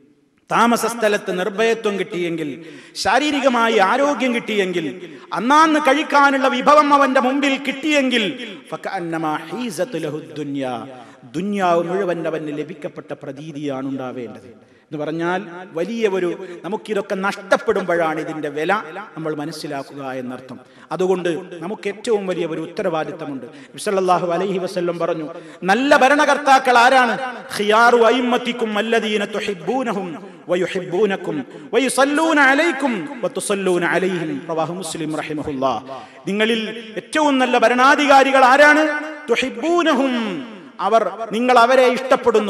താമസ സ്ഥലത്ത് നിർഭയത്വം കിട്ടിയെങ്കിൽ ശാരീരികമായി ആരോഗ്യം കിട്ടിയെങ്കിൽ അന്നാന്ന് കഴിക്കാനുള്ള വിഭവം അവന്റെ മുമ്പിൽ കിട്ടിയെങ്കിൽ ഫകഅന്നമാ ഹീസത്ത് ലഹു ദുനിയ ദുന്യാവ് മുഴുവൻ അവന് ലഭിക്കപ്പെട്ട പ്രതീതിയാണ് ഉണ്ടാവേണ്ടത് എന്ന് പറഞ്ഞാൽ വലിയ ഒരു നമുക്കിതൊക്കെ നഷ്ടപ്പെടുമ്പോഴാണ് ഇതിന്റെ വില നമ്മൾ മനസ്സിലാക്കുക എന്നർത്ഥം അതുകൊണ്ട് നമുക്ക് ഏറ്റവും വലിയ ഒരു ഉത്തരവാദിത്തമുണ്ട് വിസല്ലാഹു അലൈഹി വസല്ലം പറഞ്ഞു നല്ല ഭരണകർത്താക്കൾ ആരാണ് ഖിയാറു അയിമ്മത്തിക്കും അല്ലദീന തുഹിബ്ബൂനഹും വയുഹിബ്ബൂനക്കും വയുസല്ലൂന അലൈക്കും വതുസല്ലൂന അലൈഹിം റവാഹു മുസ്ലിം റഹിമഹുല്ലാ നിങ്ങളിൽ ഏറ്റവും നല്ല ഭരണാധികാരികൾ ആരാണ് തുഹിബ്ബൂനഹും അവർ നിങ്ങൾ അവരെ ഇഷ്ടപ്പെടുന്നു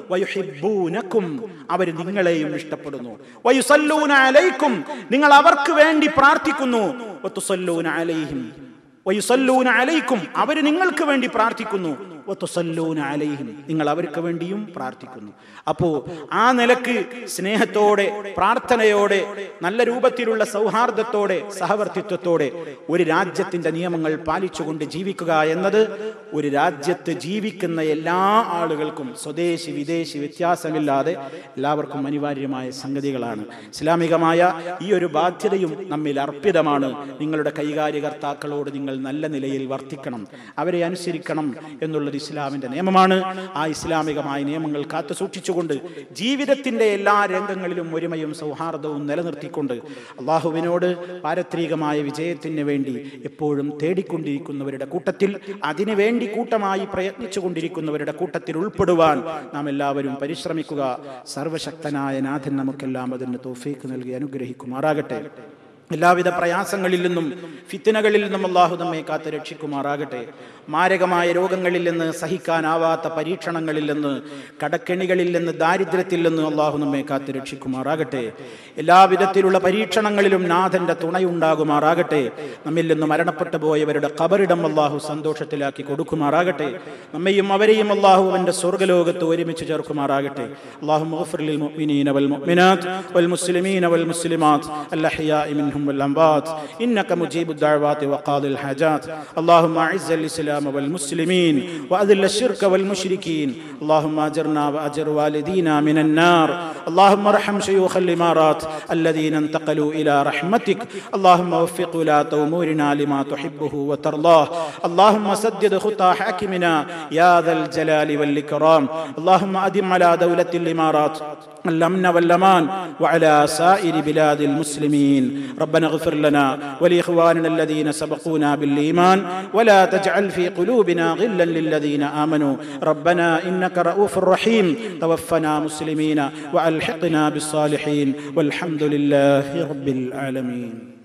വയുഹിബ്ബൂനക്കും അവർ നിങ്ങളെയും ഇഷ്ടപ്പെടുന്നു വയുസല്ലൂന അലൈക്കും നിങ്ങൾ അവർക്ക് വേണ്ടി പ്രാർത്ഥിക്കുന്നു വതുസല്ലൂന അലൈഹിം വയുസല്ലൂന അലൈക്കും അവർ നിങ്ങൾക്ക് വേണ്ടി പ്രാർത്ഥിക്കുന്നു വതുസല്ലൂന അലൈഹിം നിങ്ങൾ അവർക്ക് വേണ്ടിയും പ്രാർത്ഥിക്കുന്നു അപ്പോ ആ നിലക്ക് സ്നേഹത്തോടെ പ്രാർത്ഥനയോടെ നല്ല രൂപത്തിലുള്ള സൗഹാർദ്ദത്തോടെ സഹവർത്തിത്വത്തോടെ ഒരു രാജ്യത്തിന്റെ നിയമങ്ങൾ പാലിച്ചുകൊണ്ട് ജീവിക്കുക എന്നത് ഒരു രാജ്യത്ത് ജീവിക്കുന്ന എല്ലാ ആളുകൾക്കും സ്വദേശി വിദേശി വ്യത്യാസമില്ലാതെ എല്ലാവർക്കും അനിവാര്യമായ സംഗതികളാണ് ഇസ്ലാമികമായ ഈ ഒരു ബാധ്യതയും നമ്മിൽ അർപ്പിതമാണ് നിങ്ങളുടെ കൈകാര്യകർത്താക്കളോട് നിങ്ങൾ നല്ല നിലയിൽ വർത്തിക്കണം അവരെ അനുസരിക്കണം എന്നുള്ളത് ഇസ്ലാമിന്റെ നിയമമാണ് ആ ഇസ്ലാമികമായ നിയമങ്ങൾ കാത്തു സൂക്ഷിച്ചുകൊണ്ട് ജീവിതത്തിന്റെ എല്ലാ രംഗങ്ങളിലും ഒരുമയും സൗഹാർദ്ദവും നിലനിർത്തിക്കൊണ്ട് അള്ളാഹുവിനോട് പാരത്രികമായ വിജയത്തിന് വേണ്ടി എപ്പോഴും തേടിക്കൊണ്ടിരിക്കുന്നവരുടെ കൂട്ടത്തിൽ അതിനു വേണ്ടി കൂട്ടമായി പ്രയത്നിച്ചു കൊണ്ടിരിക്കുന്നവരുടെ കൂട്ടത്തിൽ ഉൾപ്പെടുവാൻ നാം എല്ലാവരും പരിശ്രമിക്കുക സർവശക്തനായ നാഥൻ നമുക്കെല്ലാം അതിന് തോഫീക്ക് നൽകി അനുഗ്രഹിക്കുമാറാകട്ടെ എല്ലാവിധ പ്രയാസങ്ങളിൽ നിന്നും ഫിത്തനകളിൽ നിന്നും അള്ളാഹു നമ്മെ കാത്ത് രക്ഷിക്കുമാറാകട്ടെ മാരകമായ രോഗങ്ങളിൽ നിന്ന് സഹിക്കാനാവാത്ത പരീക്ഷണങ്ങളിൽ നിന്ന് കടക്കെണികളിൽ നിന്ന് ദാരിദ്ര്യത്തിൽ നിന്ന് അള്ളാഹു നമ്മെ കാത്ത് രക്ഷിക്കുമാറാകട്ടെ എല്ലാവിധത്തിലുള്ള പരീക്ഷണങ്ങളിലും നാഥന്റെ തുണയുണ്ടാകുമാറാകട്ടെ നമ്മിൽ നിന്ന് മരണപ്പെട്ടു പോയവരുടെ കബറിടം അള്ളാഹു സന്തോഷത്തിലാക്കി കൊടുക്കുമാറാകട്ടെ നമ്മയും അവരെയും അള്ളാഹു അവന്റെ സ്വർഗ്ഗലോകത്ത് ഒരുമിച്ച് ചേർക്കുമാറാകട്ടെ അള്ളാഹു المؤمنين والمؤمنات والمسلمين والمسلمات الأحياء منهم والأموات إنك مجيب الدعوات وقاضي الحاجات اللهم أعز الإسلام والمسلمين وأذل الشرك والمشركين اللهم أجرنا وأجر والدينا من النار اللهم ارحم شيوخ الإمارات الذين انتقلوا إلى رحمتك اللهم وفق ولاة أمورنا لما تحبه وترضاه اللهم سدد خطى حاكمنا يا ذا الجلال والإكرام اللهم أدم على دولة الإمارات الأمن والأمان وعلى سائر بلاد المسلمين ربنا اغفر لنا ولإخواننا الذين سبقونا بالإيمان ولا تجعل في قلوبنا غلا للذين آمنوا ربنا إنك رؤوف رحيم توفنا مسلمين وألحقنا بالصالحين والحمد لله رب العالمين